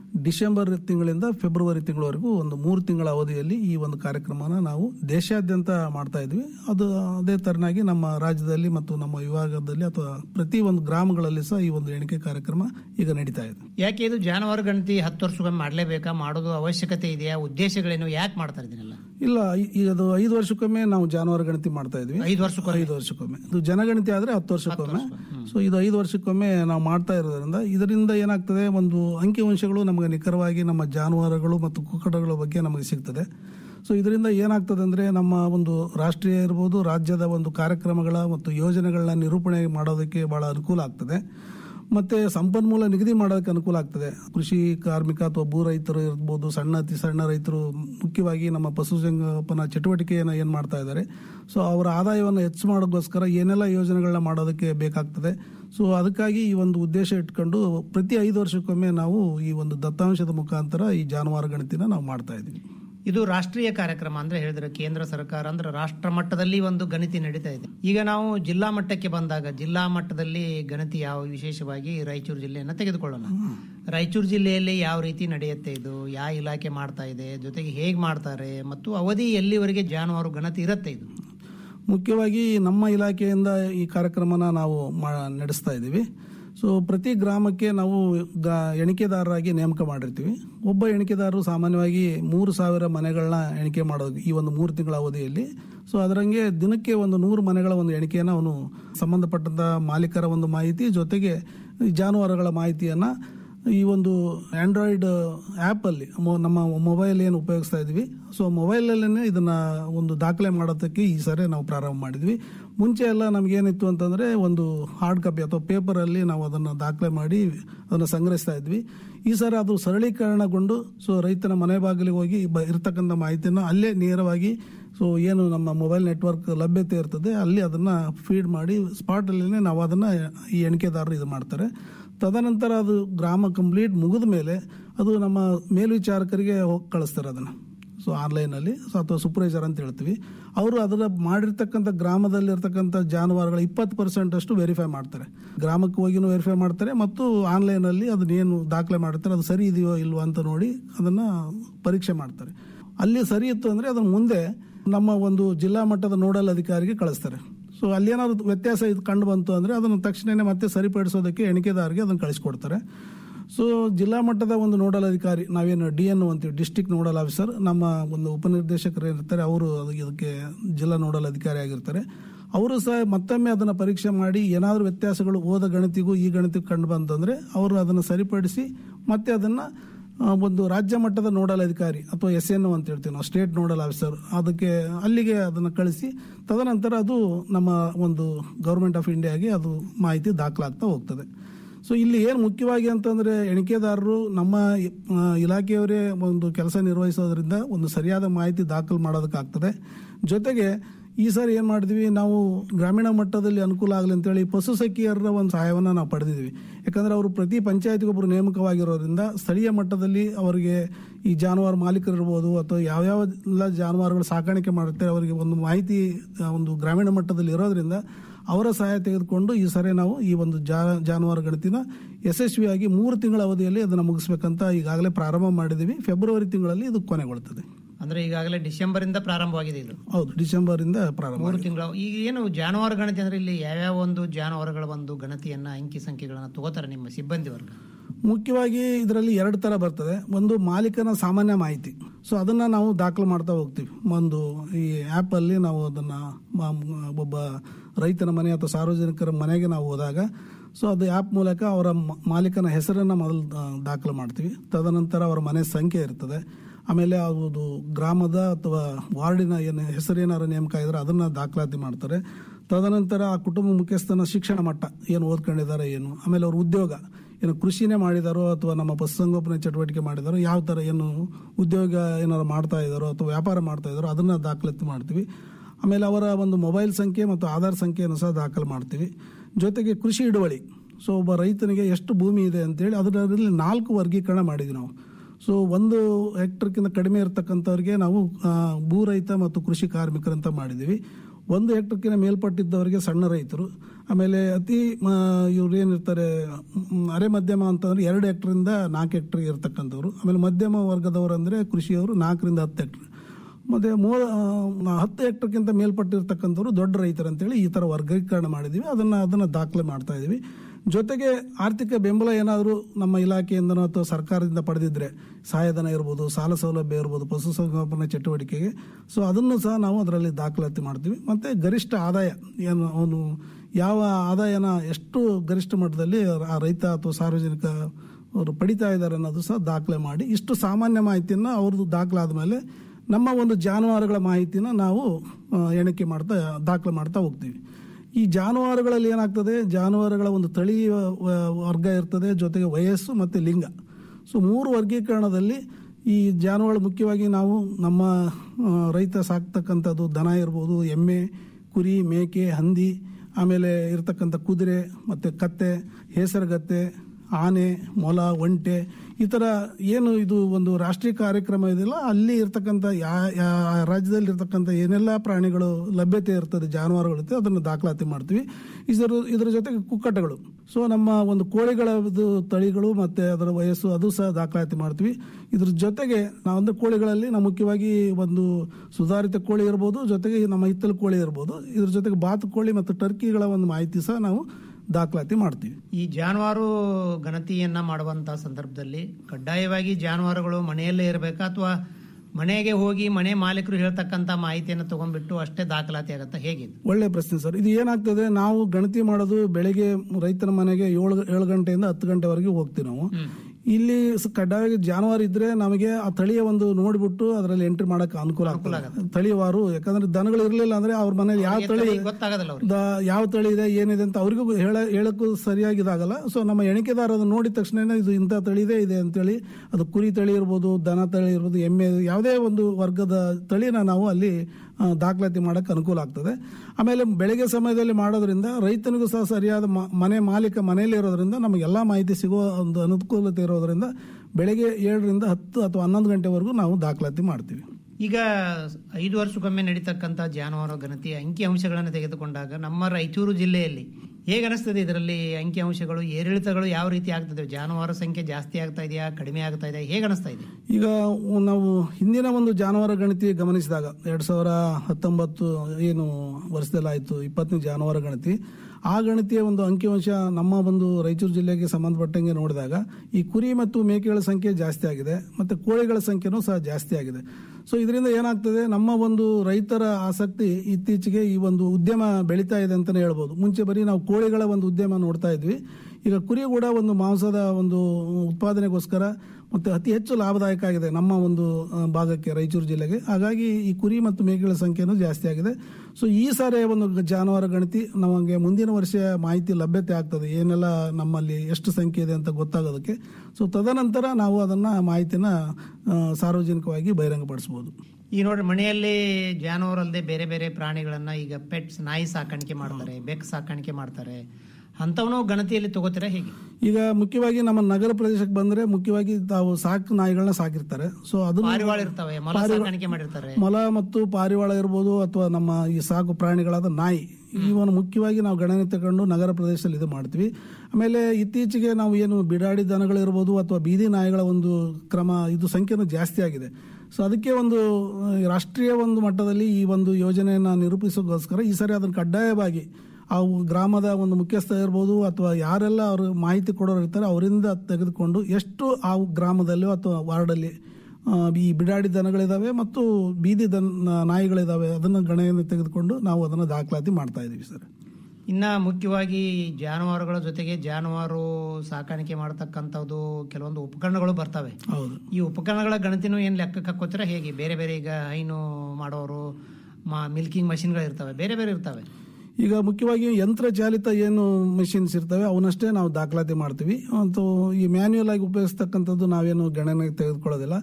ಡಿಸೆಂಬರ್ ತಿಂಗಳಿಂದ ಫೆಬ್ರವರಿ ತಿಂಗಳವರೆಗೂ ಒಂದು ಮೂರು ತಿಂಗಳ ಅವಧಿಯಲ್ಲಿ ಈ ಒಂದು ಕಾರ್ಯಕ್ರಮನ ನಾವು ದೇಶಾದ್ಯಂತ ಮಾಡ್ತಾ ಇದ್ವಿ ಅದು ಅದೇ ತರನಾಗಿ ನಮ್ಮ ರಾಜ್ಯದಲ್ಲಿ ಮತ್ತು ನಮ್ಮ ವಿಭಾಗದಲ್ಲಿ ಅಥವಾ ಪ್ರತಿ ಒಂದು ಗ್ರಾಮಗಳಲ್ಲಿ ಸಹ ಈ ಒಂದು ಎಣಿಕೆ ಕಾರ್ಯಕ್ರಮ ಈಗ ನಡೀತಾ ಇದೆ ಯಾಕೆ ಇದು ಜಾನುವಾರು ಗಣತಿ ಹತ್ತು ವರ್ಷಕ್ಕೊಮ್ಮೆ ಮಾಡಲೇಬೇಕಾ ಮಾಡೋದು ಅವಶ್ಯಕತೆ ಇದೆಯಾ ಉದ್ದೇಶಗಳೇನು ಯಾಕೆ ಮಾಡ್ತಾರೆ ಇದನ್ನೆಲ್ಲ ಇಲ್ಲ ಈ- ಈ ಅದು ಐದು ವರ್ಷಕ್ಕೊಮ್ಮೆ ನಾವು ಜಾನುವಾರು ಗಣತಿ ಮಾಡ್ತಾ ಇದ್ವಿ ಐದು ವರ್ಷಕ್ಕೊಮ್ಮೆ? ಐದು ವರ್ಷಕ್ಕೊಮ್ಮೆ ಇದು ಜನಗಣತಿ ಆದ್ರೆ ಹತ್ತು ವರ್ಷಕ್ಕೊಮ್ಮೆ ಸೊ ಇದು ಐದು ವರ್ಷಕ್ಕೊಮ್ಮೆ ನಾವು ಮಾಡ್ತಾ ಇರೋದ್ರಿಂದ ಇದರಿಂದ ಏನಾಗ್ತದೆ ಒಂದು ಅಂಕಿಅಂಶಗಳು ನಮಗೆ ನಿಖರವಾಗಿ ನಮ್ಮ ಜಾನುವಾರುಗಳು ಮತ್ತು ಕುಕ್ಕಟಗಳ ಬಗ್ಗೆ ನಮಗೆ ಸಿಗ್ತದೆ ಸೊ ಇದರಿಂದ ಏನಾಗ್ತದೆ ಅಂದ್ರೆ ನಮ್ಮ ಒಂದು ರಾಷ್ಟ್ರೀಯ ಇರ್ಬೋದು ರಾಜ್ಯದ ಒಂದು ಕಾರ್ಯಕ್ರಮಗಳ ಮತ್ತು ಯೋಜನೆಗಳನ್ನ ನಿರೂಪಣೆ ಮಾಡೋದಕ್ಕೆ ಬಹಳ ಅನುಕೂಲ ಆಗ್ತದೆ ಮತ್ತೆ ಸಂಪನ್ಮೂಲ ನಿಗದಿ ಮಾಡೋದಕ್ಕೆ ಅನುಕೂಲ ಆಗ್ತದೆ ಕೃಷಿ ಕಾರ್ಮಿಕ ಅಥವಾ ಭೂ ರೈತರು ಇರ್ಬೋದು ಸಣ್ಣ ಅತಿ ಸಣ್ಣ ರೈತರು ಮುಖ್ಯವಾಗಿ ನಮ್ಮ ಪಶುಸಂಗೋಪನಾ ಚಟುವಟಿಕೆಯನ್ನು ಏನು ಮಾಡ್ತಾ ಇದ್ದಾರೆ ಸೊ ಅವರ ಆದಾಯವನ್ನು ಹೆಚ್ಚು ಮಾಡೋಕ್ಕೋಸ್ಕರ ಏನೆಲ್ಲ ಯೋಜನೆಗಳನ್ನ ಮಾಡೋದಕ್ಕೆ ಬೇಕಾಗ್ತದೆ ಸೊ ಅದಕ್ಕಾಗಿ ಈ ಒಂದು ಉದ್ದೇಶ ಇಟ್ಕೊಂಡು ಪ್ರತಿ ಐದು ವರ್ಷಕ್ಕೊಮ್ಮೆ ನಾವು ಈ ಒಂದು ದತ್ತಾಂಶದ ಮುಖಾಂತರ ಈ ಜಾನುವಾರು ಗಣತಿನ ನಾವು ಮಾಡ್ತಾ ಇದ್ದೀವಿ ಇದು ರಾಷ್ಟ್ರೀಯ ಕಾರ್ಯಕ್ರಮ ಅಂದ್ರೆ ಹೇಳಿದ್ರೆ ಕೇಂದ್ರ ಸರ್ಕಾರ ಅಂದ್ರೆ ರಾಷ್ಟ್ರ ಮಟ್ಟದಲ್ಲಿ ಒಂದು ಗಣತಿ ನಡೀತಾ ಇದೆ ಈಗ ನಾವು ಜಿಲ್ಲಾ ಮಟ್ಟಕ್ಕೆ ಬಂದಾಗ ಜಿಲ್ಲಾ ಮಟ್ಟದಲ್ಲಿ ಗಣತಿ ಯಾವ ವಿಶೇಷವಾಗಿ ರಾಯಚೂರು ಜಿಲ್ಲೆಯನ್ನ ತೆಗೆದುಕೊಳ್ಳೋಣ ರಾಯಚೂರು ಜಿಲ್ಲೆಯಲ್ಲಿ ಯಾವ ರೀತಿ ನಡೆಯುತ್ತೆ ಇದು ಯಾವ ಇಲಾಖೆ ಮಾಡ್ತಾ ಇದೆ ಜೊತೆಗೆ ಹೇಗೆ ಮಾಡ್ತಾರೆ ಮತ್ತು ಅವಧಿ ಎಲ್ಲಿವರೆಗೆ ಜಾನುವಾರು ಗಣತಿ ಇರುತ್ತೆ ಇದು ಮುಖ್ಯವಾಗಿ ನಮ್ಮ ಇಲಾಖೆಯಿಂದ ಈ ಕಾರ್ಯಕ್ರಮನ ನಾವು ಮಾ- ನಡೆಸ್ತಾ ಇದ್ದೀವಿ ಸೊ ಪ್ರತಿ ಗ್ರಾಮಕ್ಕೆ ನಾವು ಗ- ಎಣಿಕೆದಾರರಾಗಿ ನೇಮಕ ಮಾಡಿರ್ತೀವಿ ಒಬ್ಬ ಎಣಿಕೆದಾರರು ಸಾಮಾನ್ಯವಾಗಿ ಮೂರು ಸಾವಿರ ಮನೆಗಳನ್ನ ಎಣಿಕೆ ಮಾಡೋದು ಈ ಒಂದು ಮೂರು ತಿಂಗಳ ಅವಧಿಯಲ್ಲಿ ಸೊ ಅದರಂಗೆ ದಿನಕ್ಕೆ ಒಂದು ನೂರು ಮನೆಗಳ ಒಂದು ಎಣಿಕೆಯನ್ನು ಅವನು ಸಂಬಂಧಪಟ್ಟಂತ ಮಾಲೀಕರ ಒಂದು ಮಾಹಿತಿ ಜೊತೆಗೆ ಈ ಜಾನುವಾರುಗಳ ಮಾಹಿತಿಯನ್ನ ಈ ಒಂದು ಆಂಡ್ರಾಯ್ಡ್ ಆ್ಯಪಲ್ಲಿ ನಮ್ಮ ಮೊಬೈಲ್ ಏನು ಉಪಯೋಗಿಸ್ತಾ ಇದ್ವಿ ಸೊ ಮೊಬೈಲಲ್ಲೇ ಇದನ್ನ ಒಂದು ದಾಖಲೆ ಮಾಡೋದಕ್ಕೆ ಈ ಸರಿ ನಾವು ಪ್ರಾರಂಭ ಮಾಡಿದ್ವಿ ಮುಂಚೆ ಎಲ್ಲ ನಮಗೇನಿತ್ತು ಅಂತಂದ್ರೆ ಒಂದು ಹಾರ್ಡ್ ಕಾಪಿ ಅಥವಾ ಪೇಪರಲ್ಲಿ ನಾವು ಅದನ್ನು ದಾಖಲೆ ಮಾಡಿ ಅದನ್ನು ಸಂಗ್ರಹಿಸ್ತಾ ಇದ್ವಿ ಈ ಸರಿ ಅದು ಸರಳೀಕರಣಗೊಂಡು ಸೊ ರೈತನ ಮನೆ ಬಾಗಿಲಿಗೆ ಹೋಗಿ ಬ- ಇರ್ತಕ್ಕಂಥ ಮಾಹಿತಿಯನ್ನು ಅಲ್ಲೇ ನೇರವಾಗಿ ಸೊ ಏನು ನಮ್ಮ ಮೊಬೈಲ್ ನೆಟ್ವರ್ಕ್ ಲಭ್ಯತೆ ಇರ್ತದೆ ಅಲ್ಲಿ ಅದನ್ನ ಫೀಡ್ ಮಾಡಿ ಸ್ಪಾಟಲ್ಲೇ ನಾವು ಅದನ್ನ ಈ ಎಣಿಕೆದಾರರು ಇದು ಮಾಡ್ತಾರೆ ತದನಂತರ ಅದು ಗ್ರಾಮ ಕಂಪ್ಲೀಟ್ ಮುಗಿದ ಮೇಲೆ ಅದು ನಮ್ಮ ಮೇಲ್ವಿಚಾರಕರಿಗೆ ಹೋಗಿ ಕಳಿಸ್ತಾರೆ ಅದನ್ನು ಸೊ ಆನ್ಲೈನಲ್ಲಿ ಸೊ ಅಥವಾ ಸೂಪರ್ವೈಸರ್ ಅಂತ ಹೇಳ್ತೀವಿ ಅವರು ಅದರ ಮಾಡಿರ್ತಕ್ಕಂಥ ಗ್ರಾಮದಲ್ಲಿರ್ತಕ್ಕಂಥ ಜಾನುವಾರುಗಳ ಇಪ್ಪತ್ತು ಪರ್ಸೆಂಟ್ ಅಷ್ಟು ವೆರಿಫೈ ಮಾಡ್ತಾರೆ ಗ್ರಾಮಕ್ಕೆ ಹೋಗಿನೂ ವೆರಿಫೈ ಮಾಡ್ತಾರೆ ಮತ್ತು ಆನ್ಲೈನಲ್ಲಿ ಅದನ್ನೇನು ದಾಖಲೆ ಮಾಡಿರ್ತಾರೆ ಅದು ಸರಿ ಇದೆಯೋ ಇಲ್ವೋ ಅಂತ ನೋಡಿ ಅದನ್ನು ಪರೀಕ್ಷೆ ಮಾಡ್ತಾರೆ ಅಲ್ಲಿ ಸರಿ ಇತ್ತು ಅಂದರೆ ಅದನ್ನು ಮುಂದೆ ನಮ್ಮ ಒಂದು ಜಿಲ್ಲಾ ಮಟ್ಟದ ನೋಡಲ್ ಅಧಿಕಾರಿಗೆ ಕಳಿಸ್ತಾರೆ ಸೊ ಅಲ್ಲೇನಾದ್ರು ವ್ಯತ್ಯಾಸ ಇದು ಕಂಡು ಬಂತು ಅಂದರೆ ಅದನ್ನು ತಕ್ಷಣನೇ ಮತ್ತೆ ಸರಿಪಡಿಸೋದಕ್ಕೆ ಎಣಿಕೆದಾರರಿಗೆ ಅದನ್ನು ಕಳಿಸ್ಕೊಡ್ತಾರೆ ಸೊ ಜಿಲ್ಲಾ ಮಟ್ಟದ ಒಂದು ನೋಡಲ್ ಅಧಿಕಾರಿ ನಾವೇನು ಡಿ ಎನ್ ಅಂತೀವಿ ಡಿಸ್ಟಿಕ್ ನೋಡಲ್ ಆಫೀಸರ್ ನಮ್ಮ ಒಂದು ಉಪನಿರ್ದೇಶಕರು ಇರ್ತಾರೆ ಅವರು ಅದಕ್ಕೆ ಇದಕ್ಕೆ ಜಿಲ್ಲಾ ನೋಡಲ್ ಅಧಿಕಾರಿ ಆಗಿರ್ತಾರೆ ಅವರು ಸಹ ಮತ್ತೊಮ್ಮೆ ಅದನ್ನು ಪರೀಕ್ಷೆ ಮಾಡಿ ಏನಾದರೂ ವ್ಯತ್ಯಾಸಗಳು ಹೋದ ಗಣತಿಗೂ ಈ ಗಣತಿಗೂ ಕಂಡು ಬಂತಂದ್ರೆ ಅವರು ಅದನ್ನು ಸರಿಪಡಿಸಿ ಮತ್ತೆ ಅದನ್ನು ಆ, ಒಂದು ರಾಜ್ಯ ಮಟ್ಟದ ನೋಡಲ್ ಅಧಿಕಾರಿ ಅಥವಾ ಎಸ್ ಎನ್ ಅಂತ ಹೇಳ್ತೀವಿ ನಾವು ಸ್ಟೇಟ್ ನೋಡಲ್ ಆಫೀಸರ್ ಅದಕ್ಕೆ ಅಲ್ಲಿಗೆ ಅದನ್ನು ಕಳಿಸಿ ತದನಂತರ ಅದು ನಮ್ಮ ಒಂದು ಗೌರ್ಮೆಂಟ್ ಆಫ್ ಇಂಡಿಯಾಗೆ ಅದು ಮಾಹಿತಿ ದಾಖಲಾಗ್ತಾ ಹೋಗ್ತದೆ ಸೊ ಇಲ್ಲಿ ಏನು ಮುಖ್ಯವಾಗಿ ಅಂತಂದ್ರೆ ಎಣಿಕೆದಾರರು ನಮ್ಮ ಆ, ಇಲಾಖೆಯವರೇ ಒಂದು ಕೆಲಸ ನಿರ್ವಹಿಸೋದ್ರಿಂದ ಒಂದು ಸರಿಯಾದ ಮಾಹಿತಿ ದಾಖಲು ಮಾಡೋದಕ್ಕಾಗ್ತದೆ ಜೊತೆಗೆ ಈ ಸಾರಿ ಏನ್ ಮಾಡಿದ್ವಿ ನಾವು ಗ್ರಾಮೀಣ ಮಟ್ಟದಲ್ಲಿ ಅನುಕೂಲ ಆಗಲಿ ಅಂತೇಳಿ ಪಶು ಸಖಿಯರ ಒಂದು ಸಹಾಯವನ್ನು ನಾವು ಪಡೆದಿದ್ವಿ ಯಾಕಂದ್ರೆ ಅವರು ಪ್ರತಿ ಪಂಚಾಯತ್ಗೊಬ್ಬರು ನೇಮಕವಾಗಿರೋದ್ರಿಂದ ಸ್ಥಳೀಯ ಮಟ್ಟದಲ್ಲಿ ಅವರಿಗೆ ಈ ಜಾನುವಾರು ಮಾಲೀಕರು ಇರ್ಬೋದು ಅಥವಾ ಯಾವ್ಯಾವ ಎಲ್ಲ ಜಾನುವಾರುಗಳು ಸಾಕಾಣಿಕೆ ಮಾಡುತ್ತೆ ಅವರಿಗೆ ಒಂದು ಮಾಹಿತಿ ಆ, ಒಂದು ಗ್ರಾಮೀಣ ಮಟ್ಟದಲ್ಲಿ ಇರೋದ್ರಿಂದ ಅವರ ಸಹಾಯ ತೆಗೆದುಕೊಂಡು ಈ ಸರಿ ನಾವು ಈ ಒಂದು ಜಾ- ಜಾನುವಾರು ಗಣತಿನ ಯಶಸ್ವಿಯಾಗಿ ಮೂರು ತಿಂಗಳ ಅವಧಿಯಲ್ಲಿ ಅದನ್ನು ಮುಗಿಸ್ಬೇಕಂತ ಈಗಾಗಲೇ ಪ್ರಾರಂಭ ಮಾಡಿದ್ದೀವಿ ಫೆಬ್ರವರಿ ತಿಂಗಳಲ್ಲಿ ಇದು ಕೊನೆಗೊಳ್ತದೆ ಅಂದ್ರೆ ಈಗಾಗಲೇ ಡಿಸೆಂಬರ್ ಇಂದ ಪ್ರಾರಂಭವಾಗಿದೆ ಇದು ಹೌದು ಡಿಸೆಂಬರ್ ಇಂದ ಪ್ರಾರಂಭ ಮೂರು ತಿಂಗಳು ಈಗ ಏನು ಜಾನುವಾರು ಗಣತಿ ಅಂದ್ರೆ ಇಲ್ಲಿ ಯಾವ್ಯಾವ ಒಂದು ಜಾನುವಾರುಗಳ ಒಂದು ಗಣತಿಯನ್ನ ಅಂಕಿ ಸಂಖ್ಯೆಗಳನ್ನ ತಗೋತಾರೆ ನಿಮ್ಮ ಸಿಬ್ಬಂದಿ ವರ್ಗ ಮುಖ್ಯವಾಗಿ ಇದರಲ್ಲಿ ಎರಡು ತರ ಬರ್ತದೆ ಒಂದು ಮಾಲೀಕನ ಸಾಮಾನ್ಯ ಮಾಹಿತಿ ಸೊ ಅದನ್ನ ನಾವು ದಾಖಲು ಮಾಡ್ತಾ ಹೋಗ್ತೀವಿ ಒಂದು ಈ ಆ್ಯಪ್ ಅಲ್ಲಿ ನಾವು ಅದನ್ನ ಮ- ಒಬ್ಬ ರೈತನ ಮನೆ ಅಥವಾ ಸಾರ್ವಜನಿಕರ ಮನೆಗೆ ನಾವು ಹೋದಾಗ ಸೊ ಅದು ಆ್ಯಪ್ ಮೂಲಕ ಅವರ ಮ- ಮಾಲೀಕನ ಹೆಸರನ್ನ ಮೊದಲು ಆ, ದಾಖಲು ಮಾಡ್ತೀವಿ ತದನಂತರ ಅವರ ಮನೆ ಸಂಖ್ಯೆ ಇರ್ತದೆ ಆಮೇಲೆ ಅದು ಗ್ರಾಮದ ಅಥವಾ ವಾರ್ಡಿನ ಏನು ಹೆಸರೇನಾರು ನೇಮಕ ಇದ್ರೆ ಅದನ್ನ ದಾಖಲಾತಿ ಮಾಡ್ತಾರೆ ತದನಂತರ ಆ ಕುಟುಂಬ ಮುಖ್ಯಸ್ಥನ ಶಿಕ್ಷಣ ಮಟ್ಟ ಏನು ಓದ್ಕೊಂಡಿದ್ದಾರೆ ಏನು ಆಮೇಲೆ ಅವ್ರ ಉದ್ಯೋಗ ಏನು ಕೃಷಿನೇ ಮಾಡಿದಾರೋ ಅಥವಾ ನಮ್ಮ ಪಶುಸಂಗೋಪನೆ ಚಟುವಟಿಕೆ ಮಾಡಿದಾರೋ ಯಾವ ಥರ ಏನು ಉದ್ಯೋಗ ಏನಾರು ಮಾಡ್ತಾ ಇದ್ದಾರೋ ಅಥವಾ ವ್ಯಾಪಾರ ಮಾಡ್ತಾ ಇದ್ದಾರೋ ಅದನ್ನ ದಾಖಲಾತಿ ಮಾಡ್ತೀವಿ ಆಮೇಲೆ ಅವರ ಒಂದು ಮೊಬೈಲ್ ಸಂಖ್ಯೆ ಮತ್ತು ಆಧಾರ್ ಸಂಖ್ಯೆಯನ್ನು ಸಹ ದಾಖಲು ಮಾಡ್ತೀವಿ ಜೊತೆಗೆ ಕೃಷಿ ಹಿಡುವಳಿ ಸೊ ಒಬ್ಬ ರೈತನಿಗೆ ಎಷ್ಟು ಭೂಮಿ ಇದೆ ಅಂತೇಳಿ ಅದರಲ್ಲಿ ನಾಲ್ಕು ವರ್ಗೀಕರಣ ಮಾಡಿದ್ವಿ ನಾವು ಸೊ ಒಂದು ಹೆಕ್ಟರ್ಕಿಂತ ಕಡಿಮೆ ಇರತಕ್ಕಂಥವ್ರಿಗೆ ನಾವು ಆ, ಭೂ ರೈತ ಮತ್ತು ಕೃಷಿ ಕಾರ್ಮಿಕರಂತ ಮಾಡಿದ್ದೀವಿ ಒಂದು ಹೆಕ್ಟರ್ಕಿಂತ ಮೇಲ್ಪಟ್ಟಿದ್ದವರಿಗೆ ಸಣ್ಣ ರೈತರು ಆಮೇಲೆ ಅತಿ ಇವ್ರು ಏನಿರ್ತಾರೆ ಮ್, ಅರೆ ಮಧ್ಯಮ ಅಂತಂದ್ರೆ ಎರಡು ಹೆಕ್ಟರಿಂದ ನಾಲ್ಕು ಹೆಕ್ಟರ್ ಇರ್ತಕ್ಕಂಥವ್ರು ಆಮೇಲೆ ಮಧ್ಯಮ ವರ್ಗದವರು ಅಂದರೆ ಕೃಷಿಯವರು ನಾಲ್ಕರಿಂದ ಹತ್ತು ಹೆಕ್ಟರ್ ಮತ್ತೆ ಮೂ ಆ, ಹತ್ತು ಹೆಕ್ಟರ್ಗಿಂತ ಮೇಲ್ಪಟ್ಟಿರ್ತಕ್ಕಂಥವ್ರು ದೊಡ್ಡ ರೈತರು ಅಂತೇಳಿ ಈ ಥರ ವರ್ಗೀಕರಣ ಮಾಡಿದ್ದೀವಿ ಅದನ್ನು ಅದನ್ನು ದಾಖಲೆ ಮಾಡ್ತಾ ಇದ್ದೀವಿ ಜೊತೆಗೆ ಆರ್ಥಿಕ ಬೆಂಬಲ ಏನಾದರೂ ನಮ್ಮ ಇಲಾಖೆಯಿಂದನೋ ಅಥವಾ ಸರ್ಕಾರದಿಂದ ಪಡೆದಿದ್ರೆ ಸಹಾಯಧನ ಇರ್ಬೋದು ಸಾಲ ಸೌಲಭ್ಯ ಇರ್ಬೋದು ಪಶುಸಂಗೋಪನೆ ಚಟುವಟಿಕೆಗೆ ಸೊ ಅದನ್ನು ಸಹ ನಾವು ಅದರಲ್ಲಿ ದಾಖಲಾತಿ ಮಾಡ್ತೀವಿ ಮತ್ತು ಗರಿಷ್ಠ ಆದಾಯ ಏನು ಅವನು ಯಾವ ಆದಾಯನ ಎಷ್ಟು ಗರಿಷ್ಠ ಮಟ್ಟದಲ್ಲಿ ಆ ರೈತ ಅಥವಾ ಸಾರ್ವಜನಿಕ ಅವರು ಪಡಿತಾ ಇದ್ದಾರೆ ಅನ್ನೋದು ಸಹ ದಾಖಲೆ ಮಾಡಿ ಇಷ್ಟು ಸಾಮಾನ್ಯ ಮಾಹಿತಿಯನ್ನು ಅವ್ರದ್ದು ದಾಖಲಾದ ಮೇಲೆ ನಮ್ಮ ಒಂದು ಜಾನುವಾರುಗಳ ಮಾಹಿತಿನ ನಾವು ಆ, ಎಣಿಕೆ ಮಾಡ್ತಾ ದಾಖಲೆ ಮಾಡ್ತಾ ಹೋಗ್ತೀವಿ ಈ ಜಾನುವಾರುಗಳಲ್ಲಿ ಏನಾಗ್ತದೆ ಜಾನುವಾರುಗಳ ಒಂದು ತಳಿ ವ- ವರ್ಗ ಇರ್ತದೆ ಜೊತೆಗೆ ವಯಸ್ಸು ಮತ್ತು ಲಿಂಗ ಸೊ ಮೂರು ವರ್ಗೀಕರಣದಲ್ಲಿ ಈ ಜಾನುವಾರು ಮುಖ್ಯವಾಗಿ ನಾವು ನಮ್ಮ ಆ, ರೈತ ಸಾಕ್ತಕ್ಕಂಥದ್ದು ದನ ಇರ್ಬೋದು ಎಮ್ಮೆ ಕುರಿ ಮೇಕೆ ಹಂದಿ ಆಮೇಲೆ ಇರ್ತಕ್ಕಂಥ ಕುದುರೆ ಮತ್ತು ಕತ್ತೆ ಹೇಸರಗತ್ತೆ ಆನೆ ಮೊಲ ಒಂಟೆ ಈ ಥರ ಏನು ಇದು ಒಂದು ರಾಷ್ಟ್ರೀಯ ಕಾರ್ಯಕ್ರಮ ಇದೆಯಲ್ಲ ಅಲ್ಲಿ ಇರ್ತಕ್ಕಂಥ ಯಾ ಯಾ ರಾಜ್ಯದಲ್ಲಿ ಇರ್ತಕ್ಕಂಥ ಏನೆಲ್ಲ ಪ್ರಾಣಿಗಳು ಲಭ್ಯತೆ ಇರ್ತದೆ ಜಾನುವಾರುಗಳು ಇರ್ತದೆ ಅದನ್ನು ದಾಖಲಾತಿ ಮಾಡ್ತೀವಿ ಇದರ ಇದರ ಜೊತೆಗೆ ಕುಕ್ಕಟಗಳು ಸೊ ನಮ್ಮ ಒಂದು ಕೋಳಿಗಳ ಇದು ತಳಿಗಳು ಮತ್ತು ಅದರ ವಯಸ್ಸು ಅದು ಸಹ ದಾಖಲಾತಿ ಮಾಡ್ತೀವಿ ಇದ್ರ ಜೊತೆಗೆ ನಾವು ಅಂದ್ರೆ ಕೋಳಿಗಳಲ್ಲಿ ನಾವು ಮುಖ್ಯವಾಗಿ ಒಂದು ಸುಧಾರಿತ ಕೋಳಿ ಇರ್ಬೋದು ಜೊತೆಗೆ ನಮ್ಮ ಹಿತ್ತಲು ಕೋಳಿ ಇರ್ಬೋದು ಇದ್ರ ಜೊತೆಗೆ ಬಾತು ಕೋಳಿ ಮತ್ತು ಟರ್ಕಿಗಳ ಒಂದು ಮಾಹಿತಿ ಸಹ ನಾವು ದಾಖಲಾತಿ ಮಾಡ್ತೀವಿ ಈ ಜಾನುವಾರು ಗಣತಿಯನ್ನ ಮಾಡುವಂತ ಸಂದರ್ಭದಲ್ಲಿ ಕಡ್ಡಾಯವಾಗಿ ಜಾನುವಾರುಗಳು ಮನೆಯಲ್ಲೇ ಇರಬೇಕಾ ಅಥವಾ ಮನೆಗೆ ಹೋಗಿ ಮನೆ ಮಾಲೀಕರು ಹೇಳ್ತಕ್ಕಂತ ಮಾಹಿತಿಯನ್ನು ತಗೊಂಡ್ಬಿಟ್ಟು ಅಷ್ಟೇ ದಾಖಲಾತಿ ಆಗತ್ತಾ ಹೇಗೆ ಒಳ್ಳೆ ಪ್ರಶ್ನೆ ಸರ್ ಇದು ಏನಾಗ್ತದೆ ನಾವು ಗಣತಿ ಮಾಡೋದು ಬೆಳಿಗ್ಗೆ ರೈತನ ಮನೆಗೆ ಏಳು ಏಳು ಗಂಟೆಯಿಂದ ಹತ್ತು ಗಂಟೆವರೆಗೆ ಹೋಗ್ತೀವಿ ನಾವು ಇಲ್ಲಿ ಸ- ಕಡ್ಡಾಯವಾಗಿ ಜಾನುವಾರು ಇದ್ರೆ ನಮಗೆ ಆ ತಳಿಯ ಒಂದು ನೋಡ್ಬಿಟ್ಟು ಅದರಲ್ಲಿ ಎಂಟ್ರಿ ಮಾಡಕ್ಕೆ ಅನುಕೂಲ ಆಗ್ತದೆ ತಳಿವಾರು ಯಾಕಂದ್ರೆ ದನಗಳು ಇರಲಿಲ್ಲ ಅಂದ್ರೆ ಅವ್ರ ಮನೇಲಿ ಯಾವ ತಳಿ ಗೊತ್ತಾಗೋದಿಲ್ಲ ಅವ್ರಿಗೆ ದ- ಯಾವ ತಳಿ ಇದೆ ಏನಿದೆ ಅಂತ ಅವ್ರಿಗೂ ಹೇಳ ಹೇಳಕ್ಕೂ ಸರಿಯಾಗಿ ಇದಾಗಲ್ಲ ಸೊ ನಮ್ಮ ಎಣಿಕೆದಾರ ಅದನ್ನ ನೋಡಿದ ತಕ್ಷಣ ಇದು ಇಂಥ ತಳಿ ಇದೆ ಇದೆ ಅಂತೇಳಿ ಅದು ಕುರಿ ತಳಿ ಇರ್ಬೋದು ದನ ತಳಿ ಇರ್ಬೋದು ಎಮ್ಮೆ ಯಾವುದೇ ಒಂದು ವರ್ಗದ ತಳಿನ ನಾವು ಅಲ್ಲಿ ಆ, ದಾಖಲಾತಿ ಮಾಡಕ್ಕೆ ಅನುಕೂಲ ಆಗ್ತದೆ ಆಮೇಲೆ ಬೆಳಗ್ಗೆ ಸಮಯದಲ್ಲಿ ಮಾಡೋದ್ರಿಂದ ರೈತನಿಗೂ ಸಹ ಸರಿಯಾದ ಮ- ಮನೆ ಮಾಲೀಕ ಮನೆಯಲ್ಲಿ ಇರೋದ್ರಿಂದ ನಮಗೆಲ್ಲ ಮಾಹಿತಿ ಸಿಗುವ ಒಂದು ಅನುಕೂಲತೆ ಇರೋದ್ರಿಂದ ಬೆಳಗ್ಗೆ ಏಳರಿಂದ ಹತ್ತು ಅಥವಾ ಹನ್ನೊಂದು ಗಂಟೆವರೆಗೂ ನಾವು ದಾಖಲಾತಿ ಮಾಡ್ತೀವಿ ಈಗ ಐದು ವರ್ಷಕ್ಕೊಮ್ಮೆ ನಡೀತಕ್ಕಂಥ ಜಾನುವಾರು ಗಣತಿ ಅಂಕಿ ಅಂಶಗಳನ್ನು ತೆಗೆದುಕೊಂಡಾಗ ನಮ್ಮ ರಾಯಚೂರು ಜಿಲ್ಲೆಯಲ್ಲಿ ಹೇಗೆ ಅನಿಸ್ತದೆ ಇದರಲ್ಲಿ ಅಂಕಿ ಅಂಶಗಳು ಏರಿಳಿತಗಳು ಯಾವ ರೀತಿ ಆಗ್ತದೆ ಜಾನುವಾರು ಸಂಖ್ಯೆ ಜಾಸ್ತಿ ಆಗ್ತಾ ಇದೆಯಾ ಕಡಿಮೆ ಆಗ್ತಾ ಇದೆಯಾ ಹೇಗೆ ಅನಿಸ್ತಾ ಇದೆ ಈಗ ನಾವು ಹಿಂದಿನ ಒಂದು ಜಾನುವಾರು ಗಣತಿ ಗಮನಿಸಿದಾಗ ಎರಡ್ ಸಾವಿರ ಹತ್ತೊಂಬತ್ತು ಏನು ವರ್ಷದಲ್ಲಿ ಆಯಿತು ಇಪ್ಪತ್ತನೇ ಜಾನುವಾರು ಗಣತಿ ಆ ಗಣತಿಯ ಒಂದು ಅಂಕಿಅಂಶ ನಮ್ಮ ಒಂದು ರಾಯಚೂರು ಜಿಲ್ಲೆಗೆ ಸಂಬಂಧಪಟ್ಟಂಗೆ ನೋಡಿದಾಗ ಈ ಕುರಿ ಮತ್ತು ಮೇಕೆಗಳ ಸಂಖ್ಯೆ ಜಾಸ್ತಿ ಆಗಿದೆ ಮತ್ತು ಕೋಳಿಗಳ ಸಂಖ್ಯೆನೂ ಸಹ ಜಾಸ್ತಿ ಆಗಿದೆ ಸೊ ಇದರಿಂದ ಏನಾಗ್ತದೆ ನಮ್ಮ ಒಂದು ರೈತರ ಆಸಕ್ತಿ ಇತ್ತೀಚೆಗೆ ಈ ಒಂದು ಉದ್ಯಮ ಬೆಳೀತಾ ಇದೆ ಅಂತಲೇ ಹೇಳ್ಬೋದು ಮುಂಚೆ ಬರೀ ನಾವು ಕೋಳಿಗಳ ಒಂದು ಉದ್ಯಮ ನೋಡ್ತಾ ಇದ್ವಿ ಈಗ ಕುರಿ ಕೂಡ ಒಂದು ಮಾಂಸದ ಒಂದು ಉತ್ಪಾದನೆಗೋಸ್ಕರ ಮತ್ತು ಅತಿ ಹೆಚ್ಚು ಲಾಭದಾಯಕ ಆಗಿದೆ ನಮ್ಮ ಒಂದು ಆ, ಭಾಗಕ್ಕೆ ರಾಯಚೂರು ಜಿಲ್ಲೆಗೆ ಹಾಗಾಗಿ ಈ ಕುರಿ ಮತ್ತು ಮೇಕೆಗಳ ಸಂಖ್ಯೆನೂ ಜಾಸ್ತಿ ಆಗಿದೆ ಸೊ ಈ ಸಾರಿ ಒಂದು ಗ- ಜಾನುವಾರು ಗಣತಿ ನಮಗೆ ಮುಂದಿನ ವರ್ಷ ಮಾಹಿತಿ ಲಭ್ಯತೆ ಆಗ್ತದೆ ಏನೆಲ್ಲ ನಮ್ಮಲ್ಲಿ ಎಷ್ಟು ಸಂಖ್ಯೆ ಇದೆ ಅಂತ ಗೊತ್ತಾಗೋದಕ್ಕೆ ಸೊ ತದನಂತರ ನಾವು ಅದನ್ನ ಮಾಹಿತಿನ ಆ, ಸಾರ್ವಜನಿಕವಾಗಿ ಬಹಿರಂಗಪಡಿಸಬಹುದು ಈ ನೋಡ್ರಿ ಮನೆಯಲ್ಲಿ ಜಾನುವಾರು ಅಲ್ಲದೆ ಬೇರೆ ಬೇರೆ ಪ್ರಾಣಿಗಳನ್ನ ಈಗ ಪೆಟ್ಸ್ ನಾಯಿ ಸಾಕಾಣಿಕೆ ಮಾಡ್ತಾರೆ ಬೆಕ್ ಸಾಕಾಣಿಕೆ ಮಾಡ್ತಾರೆ ಅಂತವನು ಗಣತಿಯಲ್ಲಿ ತಗೋತೀರಾ ಹೇಗೆ ಈಗ ಮುಖ್ಯವಾಗಿ ನಮ್ಮ ನಗರ ಪ್ರದೇಶಕ್ಕೆ ಬಂದ್ರೆ ಮುಖ್ಯವಾಗಿ ತಾವು ಸಾಕು ನಾಯಿಗಳನ್ನ ಸಾಕಿರ್ತಾರೆ ಸೊ ಅದನ್ನ ಪಾರಿವಾಳ ಇರ್ತವೆ ಮೊಲ ಸಾಕಾಣಿಕೆ ಮಾಡಿರ್ತಾರೆ ಮೊಲ ಮತ್ತು ಪಾರಿವಾಳ ಇರ್ಬೋದು ಅಥವಾ ನಮ್ಮ ಈ ಸಾಕು ಪ್ರಾಣಿಗಳಾದ ನಾಯಿ ಇವನ್ನು ಮುಖ್ಯವಾಗಿ ನಾವು ಗಣನೆ ತಗೊಂಡು ನಗರ ಪ್ರದೇಶದಲ್ಲಿ ಇದು ಮಾಡ್ತೀವಿ ಆಮೇಲೆ ಇತ್ತೀಚೆಗೆ ನಾವು ಏನು ಬಿಡಾಡಿ ದನಗಳಿರ್ಬೋದು ಅಥವಾ ಬೀದಿ ನಾಯಿಗಳ ಒಂದು ಕ್ರಮ ಇದು ಸಂಖ್ಯೆನೂ ಜಾಸ್ತಿ ಆಗಿದೆ ಸೊ ಅದಕ್ಕೆ ಒಂದು ಆ, ರಾಷ್ಟ್ರೀಯ ಒಂದು ಮಟ್ಟದಲ್ಲಿ ಈ ಒಂದು ಯೋಜನೆಯನ್ನು ನಿರೂಪಿಸೋಕ್ಕೋಸ್ಕರ ಈ ಸರಿ ಅದನ್ನು ಕಡ್ಡಾಯವಾಗಿ ಆ ಗ್ರಾಮದ ಒಂದು ಮುಖ್ಯಸ್ಥ ಇರ್ಬೋದು ಅಥವಾ ಯಾರೆಲ್ಲ ಅವರು ಮಾಹಿತಿ ಕೊಡೋರು ಇರ್ತಾರೆ ಅವರಿಂದ ತೆಗೆದುಕೊಂಡು ಎಷ್ಟು ಆ ಗ್ರಾಮದಲ್ಲಿ ಅಥವಾ ವಾರ್ಡಲ್ಲಿ ಆ, ಈ ಬಿಡಾಡಿ ದನಗಳಿದಾವೆ ಮತ್ತು ಬೀದಿ ದನ ನಾಯಿಗಳಿದಾವೆ ಅದನ್ನು ಗಣನೆಯನ್ನು ತೆಗೆದುಕೊಂಡು ನಾವು ಅದನ್ನು ದಾಖಲಾತಿ ಮಾಡ್ತಾ ಇದ್ದೀವಿ ಸರ್ ಇನ್ನ ಮುಖ್ಯವಾಗಿ ಜಾನುವಾರುಗಳ ಜೊತೆಗೆ ಜಾನುವಾರು ಸಾಕಾಣಿಕೆ ಮಾಡತಕ್ಕಂಥದ್ದು ಕೆಲವೊಂದು ಉಪಕರಣಗಳು ಬರ್ತವೆ ಹೌದು ಈ ಉಪಕರಣಗಳ ಗಣತಿನೂ ಏನ್ ಲೆಕ್ಕಕ್ಕೆ ಹಾಕೋತೀರಾ ಹೇಗೆ ಬೇರೆ ಬೇರೆ ಈಗ ಹೈನು ಮಾಡೋರು ಮಿಲ್ಕಿಂಗ್ ಮಷಿನ್ಗಳು ಇರ್ತವೆ ಬೇರೆ ಬೇರೆ ಇರ್ತವೆ ಈಗ ಮುಖ್ಯವಾಗಿ ಯಂತ್ರ ಚಾಲಿತ ಏನು ಮೆಷಿನ್ಸ್ ಇರ್ತವೆ ಅವನ್ನಷ್ಟೇ ನಾವು ದಾಖಲಾತಿ ಮಾಡ್ತೀವಿ ಮತ್ತು ಈ ಮ್ಯಾನ್ಯುಯಲ್ ಆಗಿ ಉಪಯೋಗಿಸ್ತಕ್ಕಂಥದ್ದು ನಾವೇನು ಗಣನೆಗೆ ತೆಗೆದುಕೊಳ್ಳೋದಿಲ್ಲ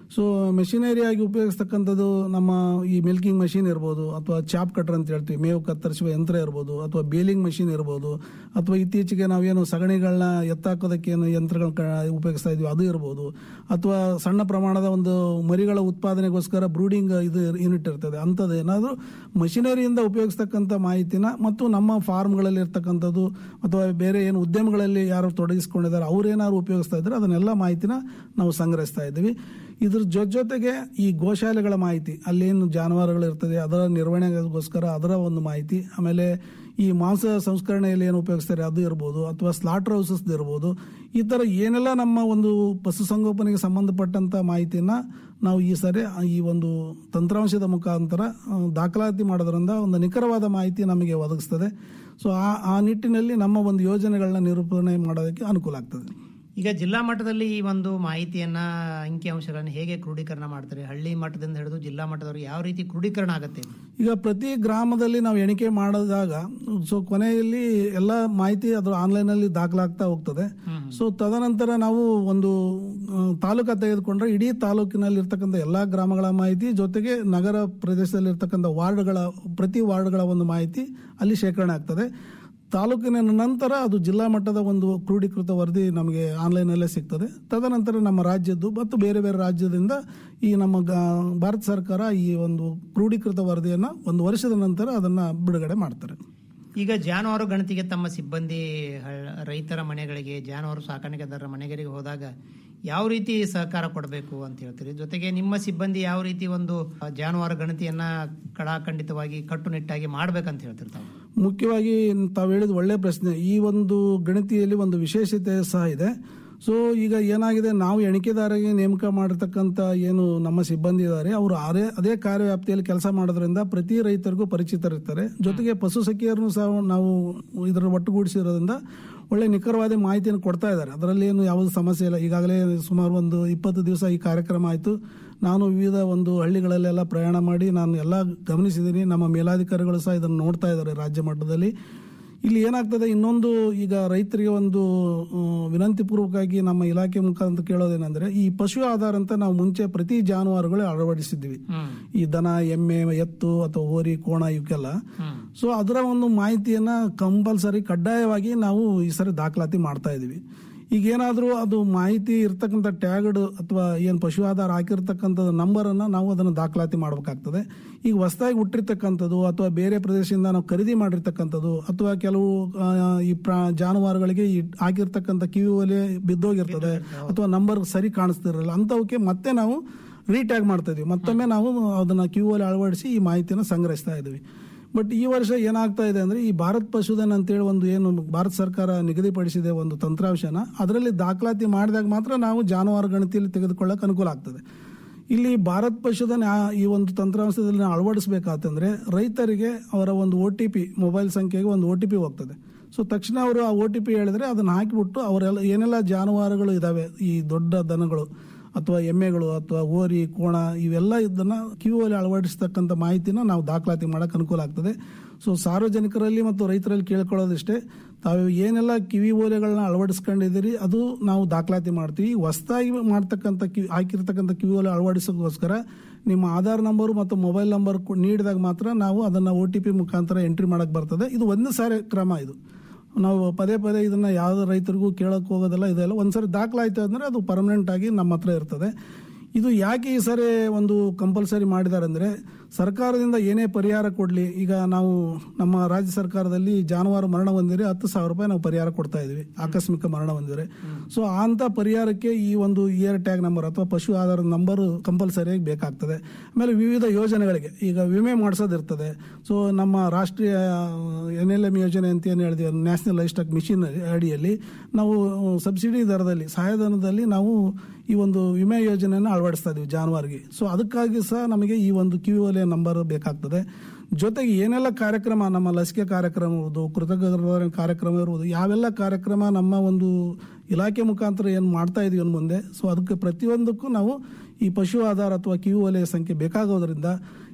ಸೊ ಮೆಷಿನರಿಯಾಗಿ ಉಪಯೋಗಿಸ್ತಕ್ಕಂಥದ್ದು ನಮ್ಮ ಈ ಮಿಲ್ಕಿಂಗ್ ಮಷಿನ್ ಇರ್ಬೋದು ಅಥವಾ ಚಾಪ್ ಕಟ್ರ್ ಅಂತ ಹೇಳ್ತೀವಿ ಮೇವು ಕತ್ತರಿಸುವ ಯಂತ್ರ ಇರ್ಬೋದು ಅಥವಾ ಬೇಲಿಂಗ್ ಮಷಿನ್ ಇರ್ಬೋದು ಅಥವಾ ಇತ್ತೀಚೆಗೆ ನಾವೇನು ಸಗಣಿಗಳನ್ನ ಎತ್ತಾಕೋದಕ್ಕೆ ಏನು ಯಂತ್ರಗಳನ್ನ ಕ- ಉಪಯೋಗಿಸ್ತಾ ಇದೀವಿ ಅದು ಇರ್ಬೋದು ಅಥವಾ ಸಣ್ಣ ಪ್ರಮಾಣದ ಒಂದು ಮರಿಗಳ ಉತ್ಪಾದನೆಗೋಸ್ಕರ ಬ್ರೂಡಿಂಗ್ ಇದು ಯೂನಿಟ್ ಇರ್ತದೆ ಅಂಥದ್ದು ಏನಾದರೂ ಮಷಿನರಿಯಿಂದ ಉಪಯೋಗಿಸ್ತಕ್ಕಂಥ ಮಾಹಿತಿನ ಮತ್ತು ನಮ್ಮ ಫಾರ್ಮ್ಗಳಲ್ಲಿ ಇರ್ತಕ್ಕಂಥದ್ದು ಅಥವಾ ಬೇರೆ ಏನು ಉದ್ಯಮಗಳಲ್ಲಿ ಯಾರು ತೊಡಗಿಸ್ಕೊಂಡಿದ್ದಾರೆ ಅವ್ರೇನಾದ್ರು ಉಪಯೋಗಿಸ್ತಾ ಇದ್ದಾರೆ ಅದನ್ನೆಲ್ಲ ಮಾಹಿತಿನ ನಾವು ಸಂಗ್ರಹಿಸ್ತಾ ಇದ್ದೀವಿ ಇದ್ರ ಜೊತೆ ಜೊತೆಗೆ ಈ ಗೋಶಾಲೆಗಳ ಮಾಹಿತಿ ಅಲ್ಲೇನು ಜಾನುವಾರುಗಳು ಇರ್ತದೆ ಅದರ ನಿರ್ವಹಣೆಗೋಸ್ಕರ ಅದರ ಒಂದು ಮಾಹಿತಿ ಆಮೇಲೆ ಈ ಮಾಂಸ ಸಂಸ್ಕರಣೆಯಲ್ಲಿ ಏನು ಉಪಯೋಗಿಸ್ತಾರೆ ಅದು ಇರ್ಬೋದು ಅಥವಾ ಸ್ಲಾಟರ್ ಹೌಸಸ್ ಇರ್ಬೋದು ಈ ಥರ ಏನೆಲ್ಲ ನಮ್ಮ ಒಂದು ಪಶುಸಂಗೋಪನೆಗೆ ಸಂಬಂಧಪಟ್ಟಂತ ಮಾಹಿತಿನ ನಾವು ಈ ಸರಿ ಈ ಒಂದು ತಂತ್ರಾಂಶದ ಮುಖಾಂತರ ಆ, ದಾಖಲಾತಿ ಮಾಡೋದ್ರಿಂದ ಒಂದು ನಿಖರವಾದ ಮಾಹಿತಿ ನಮಗೆ ಒದಗಿಸ್ತದೆ ಸೊ ಆ ಆ ನಿಟ್ಟಿನಲ್ಲಿ ನಮ್ಮ ಒಂದು ಯೋಜನೆಗಳನ್ನ ನಿರೂಪಣೆ ಮಾಡೋದಕ್ಕೆ ಅನುಕೂಲ ಆಗ್ತದೆ ಈಗ ಜಿಲ್ಲಾ ಮಟ್ಟದಲ್ಲಿ ಈ ಒಂದು ಮಾಹಿತಿಯನ್ನ ಅಂಕಿಅಂಶಗಳನ್ನು ಹೇಗೆ ಕ್ರೋಢೀಕರಣ ಮಾಡ್ತಾರೆ ಹಳ್ಳಿ ಮಟ್ಟದಿಂದ ಹಿಡಿದು ಜಿಲ್ಲಾ ಮಟ್ಟದವರೆಗೆ ಯಾವ ರೀತಿ ಕ್ರೋಢೀಕರಣ ಆಗುತ್ತೆ ಈಗ ಪ್ರತಿ ಗ್ರಾಮದಲ್ಲಿ ನಾವು ಎಣಿಕೆ ಮಾಡಿದಾಗ ಸೊ ಕೊನೆಯಲ್ಲಿ ಎಲ್ಲ ಮಾಹಿತಿ ಅದು ಆನ್ಲೈನಲ್ಲಿ ದಾಖಲಾಗ್ತಾ ಹೋಗ್ತದೆ ಸೊ ತದನಂತರ ನಾವು ಒಂದು ಆ, ತಾಲೂಕ ತೆಗೆದುಕೊಂಡ್ರೆ ಇಡೀ ತಾಲೂಕಿನಲ್ಲಿ ಇರ್ತಕ್ಕಂಥ ಎಲ್ಲಾ ಗ್ರಾಮಗಳ ಮಾಹಿತಿ ಜೊತೆಗೆ ನಗರ ಪ್ರದೇಶದಲ್ಲಿ ಇರ್ತಕ್ಕಂಥ ವಾರ್ಡ್ಗಳ ಪ್ರತಿ ವಾರ್ಡ್ಗಳ ಒಂದು ಮಾಹಿತಿ ಅಲ್ಲಿ ಶೇಖರಣೆ ಆಗ್ತದೆ ತಾಲೂಕಿನ ನಂತರ ಅದು ಜಿಲ್ಲಾ ಮಟ್ಟದ ಒಂದು ಕ್ರೋಢೀಕೃತ ವರದಿ ನಮಗೆ ಆನ್ಲೈನಲ್ಲೇ ಸಿಗ್ತದೆ ತದನಂತರ ನಮ್ಮ ರಾಜ್ಯದ್ದು ಮತ್ತು ಬೇರೆ ಬೇರೆ ರಾಜ್ಯದಿಂದ ಈ ನಮ್ಮ ಗ- ಭಾರತ ಸರ್ಕಾರ ಈ ಒಂದು ಕ್ರೋಢೀಕೃತ ವರದಿಯನ್ನು ಒಂದು ವರ್ಷದ ನಂತರ ಅದನ್ನು ಬಿಡುಗಡೆ ಮಾಡ್ತಾರೆ ಈಗ ಜಾನುವಾರು ಗಣತಿಗೆ ತಮ್ಮ ಸಿಬ್ಬಂದಿ ಹಳ್ಳ- ರೈತರ ಮನೆಗಳಿಗೆ ಜಾನುವಾರು ಸಾಕಾಣಿಕೆದಾರರ ಮನೆಗಳಿಗೆ ಹೋದಾಗ ಯಾವ ರೀತಿ ಸಹಕಾರ ಕೊಡಬೇಕು ಅಂತ ಹೇಳ್ತೀರಿ ಜೊತೆಗೆ ನಿಮ್ಮ ಸಿಬ್ಬಂದಿ ಯಾವ ರೀತಿ ಒಂದು ಆ, ಜಾನುವಾರು ಗಣತಿಯನ್ನ ಕಡಾಖಂಡಿತವಾಗಿ ಕಟ್ಟುನಿಟ್ಟಾಗಿ ಮಾಡ್ಬೇಕಂತ ಹೇಳ್ತಿರ್ತಾವೆ ಮುಖ್ಯವಾಗಿ ತಾವು ಹೇಳಿದ ಒಳ್ಳೆ ಪ್ರಶ್ನೆ ಈ ಒಂದು ಗಣತಿಯಲ್ಲಿ ಒಂದು ವಿಶೇಷತೆ ಸಹ ಇದೆ ಸೊ ಈಗ ಏನಾಗಿದೆ ನಾವು ಎಣಿಕೆದಾರರಿಗೆ ನೇಮಕ ಮಾಡಿರ್ತಕ್ಕಂಥ ಏನು ನಮ್ಮ ಸಿಬ್ಬಂದಿ ಇದ್ದಾರೆ ಅವರು ಅದೇ ಅದೇ ಕಾರ್ಯವ್ಯಾಪ್ತಿಯಲ್ಲಿ ಕೆಲಸ ಮಾಡೋದ್ರಿಂದ ಪ್ರತಿ ರೈತರಿಗೂ ಪರಿಚಿತರಿರ್ತಾರೆ ಜೊತೆಗೆ ಪಶು ಸಖಿಯರನ್ನು ಸಹ ನಾವು ಇದರ ಒಟ್ಟುಗೂಡಿಸಿರೋದ್ರಿಂದ ಒಳ್ಳೆ ನಿಖರವಾದ ಮಾಹಿತಿಯನ್ನು ಕೊಡ್ತಾ ಇದ್ದಾರೆ ಅದರಲ್ಲಿ ಏನು ಯಾವುದೇ ಸಮಸ್ಯೆ ಇಲ್ಲ ಈಗಾಗಲೇ ಸುಮಾರು ಒಂದು ಇಪ್ಪತ್ತು ದಿವಸ ಈ ಕಾರ್ಯಕ್ರಮ ಆಯಿತು ನಾನು ವಿವಿಧ ಒಂದು ಹಳ್ಳಿಗಳಲ್ಲೆಲ್ಲ ಪ್ರಯಾಣ ಮಾಡಿ ನಾನು ಎಲ್ಲ ಗಮನಿಸಿದ್ದೀನಿ ನಮ್ಮ ಮೇಲಾಧಿಕಾರಿಗಳು ಸಹ ಇದನ್ನು ನೋಡ್ತಾ ಇದ್ದಾರೆ ರಾಜ್ಯ ಮಟ್ಟದಲ್ಲಿ ಇಲ್ಲಿ ಏನಾಗ್ತದೆ ಇನ್ನೊಂದು ಈಗ ರೈತರಿಗೆ ಒಂದು ಆ, ವಿನಂತಿಪೂರ್ವಕವಾಗಿ ನಮ್ಮ ಇಲಾಖೆ ಮುಖಾಂತರ ಕೇಳೋದೇನೆಂದ್ರೆ ಈ ಪಶು ಆಧಾರ ಅಂತ ನಾವು ಮುಂಚೆ ಪ್ರತಿ ಜಾನುವಾರುಗಳು ಅಳವಡಿಸಿದ್ವಿ ಈ ದನ ಎಮ್ಮೆ ಎತ್ತು ಅಥವಾ ಹೋರಿ ಕೋಣ ಇವಕ್ಕೆಲ್ಲ ಸೊ ಅದರ ಒಂದು ಮಾಹಿತಿಯನ್ನ ಕಂಪಲ್ಸರಿ ಕಡ್ಡಾಯವಾಗಿ ನಾವು ಈ ಸರಿ ದಾಖಲಾತಿ ಮಾಡ್ತಾ ಇದೀವಿ ಈಗ ಏನಾದರೂ ಅದು ಮಾಹಿತಿ ಇರ್ತಕ್ಕಂಥ ಟ್ಯಾಗ್ಡ್ ಅಥವಾ ಏನು ಪಶು ಆಧಾರ ಹಾಕಿರ್ತಕ್ಕಂಥ ನಂಬರನ್ನು ನಾವು ಅದನ್ನು ದಾಖಲಾತಿ ಮಾಡಬೇಕಾಗ್ತದೆ ಈಗ ಹೊಸದಾಗಿ ಹುಟ್ಟಿರ್ತಕ್ಕಂಥದ್ದು ಅಥವಾ ಬೇರೆ ಪ್ರದೇಶದಿಂದ ನಾವು ಖರೀದಿ ಮಾಡಿರ್ತಕ್ಕಂಥದ್ದು ಅಥವಾ ಕೆಲವು ಆ, ಈ ಪ್ರಾ ಜಾನುವಾರುಗಳಿಗೆ ಈ ಹಾಕಿರ್ತಕ್ಕಂಥ ಕಿವಿ ಒಲೆ ಬಿದ್ದೋಗಿರ್ತದೆ ಅಥವಾ ನಂಬರ್ ಸರಿ ಕಾಣಿಸ್ತಿರಲ್ಲ ಅಂಥವಕ್ಕೆ ಮತ್ತೆ ನಾವು ರೀಟ್ಯಾಗ್ ಮಾಡ್ತಾ ಇದೀವಿ ಮತ್ತೊಮ್ಮೆ ನಾವು ಅದನ್ನ ಕ್ಯೂ ಅಲ್ಲಿ ಅಳವಡಿಸಿ ಈ ಮಾಹಿತಿಯನ್ನು ಸಂಗ್ರಹಿಸ್ತಾ ಇದ್ದೀವಿ ಬಟ್ ಈ ವರ್ಷ ಏನಾಗ್ತಾ ಇದೆ ಅಂದ್ರೆ ಈ ಭಾರತ್ ಪಶುಧನ್ ಅಂತೇಳಿ ಒಂದು ಏನು ಭಾರತ ಸರ್ಕಾರ ನಿಗದಿಪಡಿಸಿದೆ ಒಂದು ತಂತ್ರಾಂಶನ ಅದರಲ್ಲಿ ದಾಖಲಾತಿ ಮಾಡಿದಾಗ ಮಾತ್ರ ನಾವು ಜಾನುವಾರು ಗಣತಿಯಲ್ಲಿ ತೆಗೆದುಕೊಳ್ಳಕ್ಕೆ ಅನುಕೂಲ ಆಗ್ತದೆ ಇಲ್ಲಿ ಭಾರತ್ ಪಶುಧನ್ ಆ- ಈ ಒಂದು ತಂತ್ರಾಂಶದಲ್ಲಿ ನಾವು ಅಳವಡಿಸಬೇಕಾತಂದ್ರೆ ರೈತರಿಗೆ ಅವರ ಒಂದು ಒ ಟಿ ಪಿ ಮೊಬೈಲ್ ಸಂಖ್ಯೆಗೆ ಒಂದು ಒ ಟಿ ಪಿ ಹೋಗ್ತದೆ ಸೊ ತಕ್ಷಣ ಅವರು ಆ ಒ ಟಿ ಪಿ ಹೇಳಿದ್ರೆ ಅದನ್ನ ಹಾಕಿಬಿಟ್ಟು ಅವರೆಲ್ಲ ಏನೆಲ್ಲ ಜಾನುವಾರುಗಳು ಇದಾವೆ ಈ ದೊಡ್ಡ ದನಗಳು ಅಥವಾ ಎಮ್ಮೆಗಳು ಅಥವಾ ಓರಿ ಕೋಣ ಇವೆಲ್ಲ ಇದನ್ನ ಕ್ಯೂ ಅಲ್ಲಿ ಅಳವಡಿಸ್ತಕ್ಕಂಥ ಮಾಹಿತಿನ ನಾವು ದಾಖಲಾತಿ ಮಾಡಕ್ಕೆ ಅನುಕೂಲ ಆಗ್ತದೆ ಸೊ ಸಾರ್ವಜನಿಕರಲ್ಲಿ ಮತ್ತು ರೈತರಲ್ಲಿ ಕೇಳ್ಕೊಳ್ಳೋದಿಷ್ಟೇ ತಾವು ಏನೆಲ್ಲ ಕಿವಿ ಓಲೆಗಳನ್ನ ಅಳವಡಿಸ್ಕೊಂಡಿದ್ದೀರಿ ಅದು ನಾವು ದಾಖಲಾತಿ ಮಾಡ್ತೀವಿ ಹೊಸದಾಗಿ ಮಾಡ್ತಕ್ಕಂಥ ಕಿವಿ ಹಾಕಿರ್ತಕ್ಕಂಥ ಕಿವಿ ಓಲೆ ಅಳವಡಿಸೋಕ್ಕೋಸ್ಕರ ನಿಮ್ಮ ಆಧಾರ್ ನಂಬರು ಮತ್ತು ಮೊಬೈಲ್ ನಂಬರ್ ನೀಡಿದಾಗ ಮಾತ್ರ ನಾವು ಅದನ್ನು ಒ ಟಿ ಪಿ ಮುಖಾಂತರ ಎಂಟ್ರಿ ಮಾಡಕ್ಕೆ ಬರ್ತದೆ ಇದು ಒಂದು ಸಾರಿ ಕ್ರಮ ಇದು ನಾವು ಪದೇ ಪದೇ ಇದನ್ನ ಯಾವ ರೈತರಿಗೂ ಕೇಳಕ್ ಹೋಗೋದಿಲ್ಲ ಇದೆಲ್ಲ ಒಂದ್ಸರಿ ದಾಖಲಾಯ್ತು ಅಂದ್ರೆ ಅದು ಪರ್ಮನೆಂಟ್ ಆಗಿ ನಮ್ಮ ಹತ್ರ ಇರ್ತದೆ ಇದು ಯಾಕೆ ಈ ಸರಿ ಒಂದು ಕಂಪಲ್ಸರಿ ಮಾಡಿದ್ದಾರೆ ಅಂದ್ರೆ ಸರ್ಕಾರದಿಂದ ಏನೇ ಪರಿಹಾರ ಕೊಡಲಿ ಈಗ ನಾವು ನಮ್ಮ ರಾಜ್ಯ ಸರ್ಕಾರದಲ್ಲಿ ಜಾನುವಾರು ಮರಣ ಹೊಂದಿದ್ರೆ ಹತ್ತು ಸಾವಿರ ರೂಪಾಯಿ ನಾವು ಪರಿಹಾರ ಕೊಡ್ತಾ ಇದೀವಿ ಆಕಸ್ಮಿಕ ಮರಣ ಹೊಂದಿದ್ರೆ ಸೊ ಅಂತ ಪರಿಹಾರಕ್ಕೆ ಈ ಒಂದು ಇಯರ್ ಟ್ಯಾಗ್ ನಂಬರ್ ಅಥವಾ ಪಶು ಆಧಾರದ ನಂಬರ್ ಕಂಪಲ್ಸರಿಯಾಗಿ ಬೇಕಾಗ್ತದೆ ಆಮೇಲೆ ವಿವಿಧ ಯೋಜನೆಗಳಿಗೆ ಈಗ ವಿಮೆ ಮಾಡಿಸೋದಿರ್ತದೆ ಸೊ ನಮ್ಮ ರಾಷ್ಟ್ರೀಯ ಎನ್ ಎಲ್ ಎಂ ಯೋಜನೆ ಅಂತ ಏನು ಹೇಳಿದ್ವಿ ನ್ಯಾಷನಲ್ ಲೈಫ್ ಸ್ಟಾಕ್ ಮಿಷನ್ ಅಡಿಯಲ್ಲಿ ನಾವು ಸಬ್ಸಿಡಿ ದರದಲ್ಲಿ ಸಹಾಯಧನದಲ್ಲಿ ನಾವು ಈ ಒಂದು ವಿಮೆ ಯೋಜನೆಯನ್ನು ಅಳವಡಿಸ್ತಾ ಇದೀವಿ ಜಾನುವಾರಿಗೆ ಸೊ ಅದಕ್ಕಾಗಿ ಸಹ ನಮಗೆ ಈ ಒಂದು ಕ್ಯೂ ಒಲೆ ನಂಬರ್ ಬೇಕಾಗ್ತದೆ ಜೊತೆಗೆ ಏನೆಲ್ಲ ಕಾರ್ಯಕ್ರಮ ನಮ್ಮ ಲಸಿಕೆ ಕಾರ್ಯಕ್ರಮ ಇರ್ಬೋದು ಕೃತಜ್ಞ ಕಾರ್ಯಕ್ರಮ ಇರ್ಬೋದು ಯಾವೆಲ್ಲ ಕಾರ್ಯಕ್ರಮ ನಮ್ಮ ಒಂದು ಇಲಾಖೆ ಮುಖಾಂತರ ಏನು ಮಾಡ್ತಾ ಇದೀವಿ ಅನ್ ಮುಂದೆ ಸೊ ಅದಕ್ಕೆ ಪ್ರತಿಯೊಂದಕ್ಕೂ ನಾವು ಈ ಪಶು ಆಧಾರ ಅಥವಾ ಕ್ಯೂ ಒಲೆಯ ಸಂಖ್ಯೆ ಬೇಕಾಗೋದ್ರಿಂದ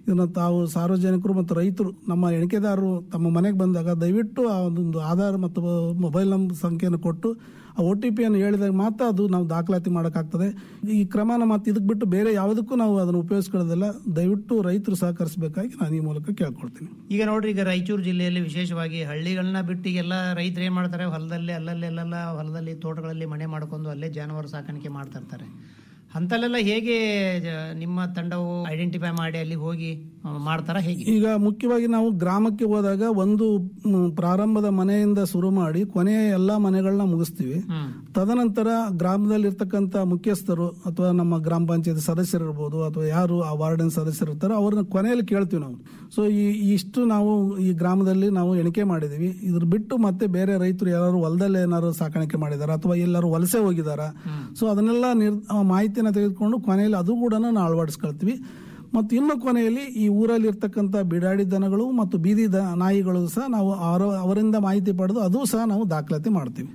ಇದನ್ನ ತಾವು ಸಾರ್ವಜನಿಕರು ಮತ್ತು ರೈತರು ನಮ್ಮ ಎಣಿಕೆದಾರರು ತಮ್ಮ ಮನೆಗೆ ಬಂದಾಗ ದಯವಿಟ್ಟು ಆ ಒಂದು ಆಧಾರ್ ಮತ್ತು ಮೊಬೈಲ್ ನಂಬರ್ ಸಂಖ್ಯೆಯನ್ನು ಕೊಟ್ಟು ಆ ಒ ಟಿ ಪಿಯನ್ನು ಹೇಳಿದಾಗ ಮಾತ್ರ ಅದು ನಾವು ದಾಖಲಾತಿ ಮಾಡೋಕ್ಕಾಗ್ತದೆ ಈ ಕ್ರಮನ ಮತ್ತೆ ಇದಕ್ಕೆ ಬಿಟ್ಟು ಬೇರೆ ಯಾವುದಕ್ಕೂ ನಾವು ಅದನ್ನು ಉಪಯೋಗಿಸ್ಕೊಳ್ಳೋದಿಲ್ಲ ದಯವಿಟ್ಟು ರೈತರು ಸಹಕರಿಸಬೇಕಾಗಿ ನಾನು ಈ ಮೂಲಕ ಕೇಳ್ಕೊಳ್ತೀನಿ ಈಗ ನೋಡ್ರಿ ಈಗ ರಾಯಚೂರು ಜಿಲ್ಲೆಯಲ್ಲಿ ವಿಶೇಷವಾಗಿ ಹಳ್ಳಿಗಳನ್ನ ಬಿಟ್ಟು ಈಗೆಲ್ಲ ರೈತರು ಏನ್ ಮಾಡ್ತಾರೆ ಹೊಲದಲ್ಲಿ ಅಲ್ಲಲ್ಲಿ ಅಲ್ಲೆಲ್ಲ ಹೊಲದಲ್ಲಿ ತೋಟಗಳಲ್ಲಿ ಮನೆ ಮಾಡ್ಕೊಂಡು ಅಲ್ಲೇ ಜಾನುವಾರು ಸಾಕಾಣಿಕೆ ಮಾಡ್ತಾ ಇರ್ತಾರೆ ಅಂತಲ್ಲೆಲ್ಲ ಹೇಗೆ ಜ- ನಿಮ್ಮ ತಂಡವು ಐಡೆಂಟಿಫೈ ಮಾಡಿ ಅಲ್ಲಿ ಹೋಗಿ ಆ, ಮಾಡ್ತಾರಾ ಹೇಗೆ ಈಗ ಮುಖ್ಯವಾಗಿ ನಾವು ಗ್ರಾಮಕ್ಕೆ ಹೋದಾಗ ಒಂದು ಮ್, ಪ್ರಾರಂಭದ ಮನೆಯಿಂದ ಶುರು ಮಾಡಿ ಕೊನೆಯ ಎಲ್ಲಾ ಮನೆಗಳನ್ನ ಮುಗಿಸ್ತೀವಿ ತದನಂತರ ಗ್ರಾಮದಲ್ಲಿ ಇರ್ತಕ್ಕಂಥ ಮುಖ್ಯಸ್ಥರು ಅಥವಾ ನಮ್ಮ ಗ್ರಾಮ ಪಂಚಾಯತ್ ಸದಸ್ಯರು ಇರ್ಬೋದು ಅಥವಾ ಯಾರು ಆ ವಾರ್ಡನ್ ಸದಸ್ಯರು ಇರ್ತಾರೋ ಅವ್ರನ್ನ ಕೊನೆಯಲ್ಲಿ ಕೇಳ್ತೀವಿ ನಾವು ಸೊ ಈ ಇಷ್ಟು ನಾವು ಈ ಗ್ರಾಮದಲ್ಲಿ ನಾವು ಎಣಿಕೆ ಮಾಡಿದೀವಿ ಇದ್ರ ಬಿಟ್ಟು ಮತ್ತೆ ಬೇರೆ ರೈತರು ಯಾರು ಹೊಲದಲ್ಲಿ ಏನಾದ್ರು ಸಾಕಾಣಿಕೆ ಮಾಡಿದಾರ ಅಥವಾ ಎಲ್ಲರೂ ವಲಸೆ ಹೋಗಿದಾರ ಸೊ ಅದನ್ನೆಲ್ಲ ನಿರ್ ಆ ಮಾಹಿತಿನ ತೆಗೆದುಕೊಂಡು ಕೊನೆಯಲ್ಲಿ ಅದು ಕೂಡ ನಾವು ಅಳವಡಿಸ್ಕೊಳ್ತೀವಿ ಮತ್ತು ಇನ್ನು ಕೊನೆಯಲ್ಲಿ ಈ ಊರಲ್ಲಿ ಇರ್ತಕ್ಕಂಥ ಬಿಡಾಡಿ ದನಗಳು ಮತ್ತು ಬೀದಿ ದ ನಾಯಿಗಳು ಸಹ ನಾವು ಅವರ ಅವರಿಂದ ಮಾಹಿತಿ ಪಡೆದು ಅದು ಸಹ ನಾವು ದಾಖಲಾತಿ ಮಾಡ್ತೀವಿ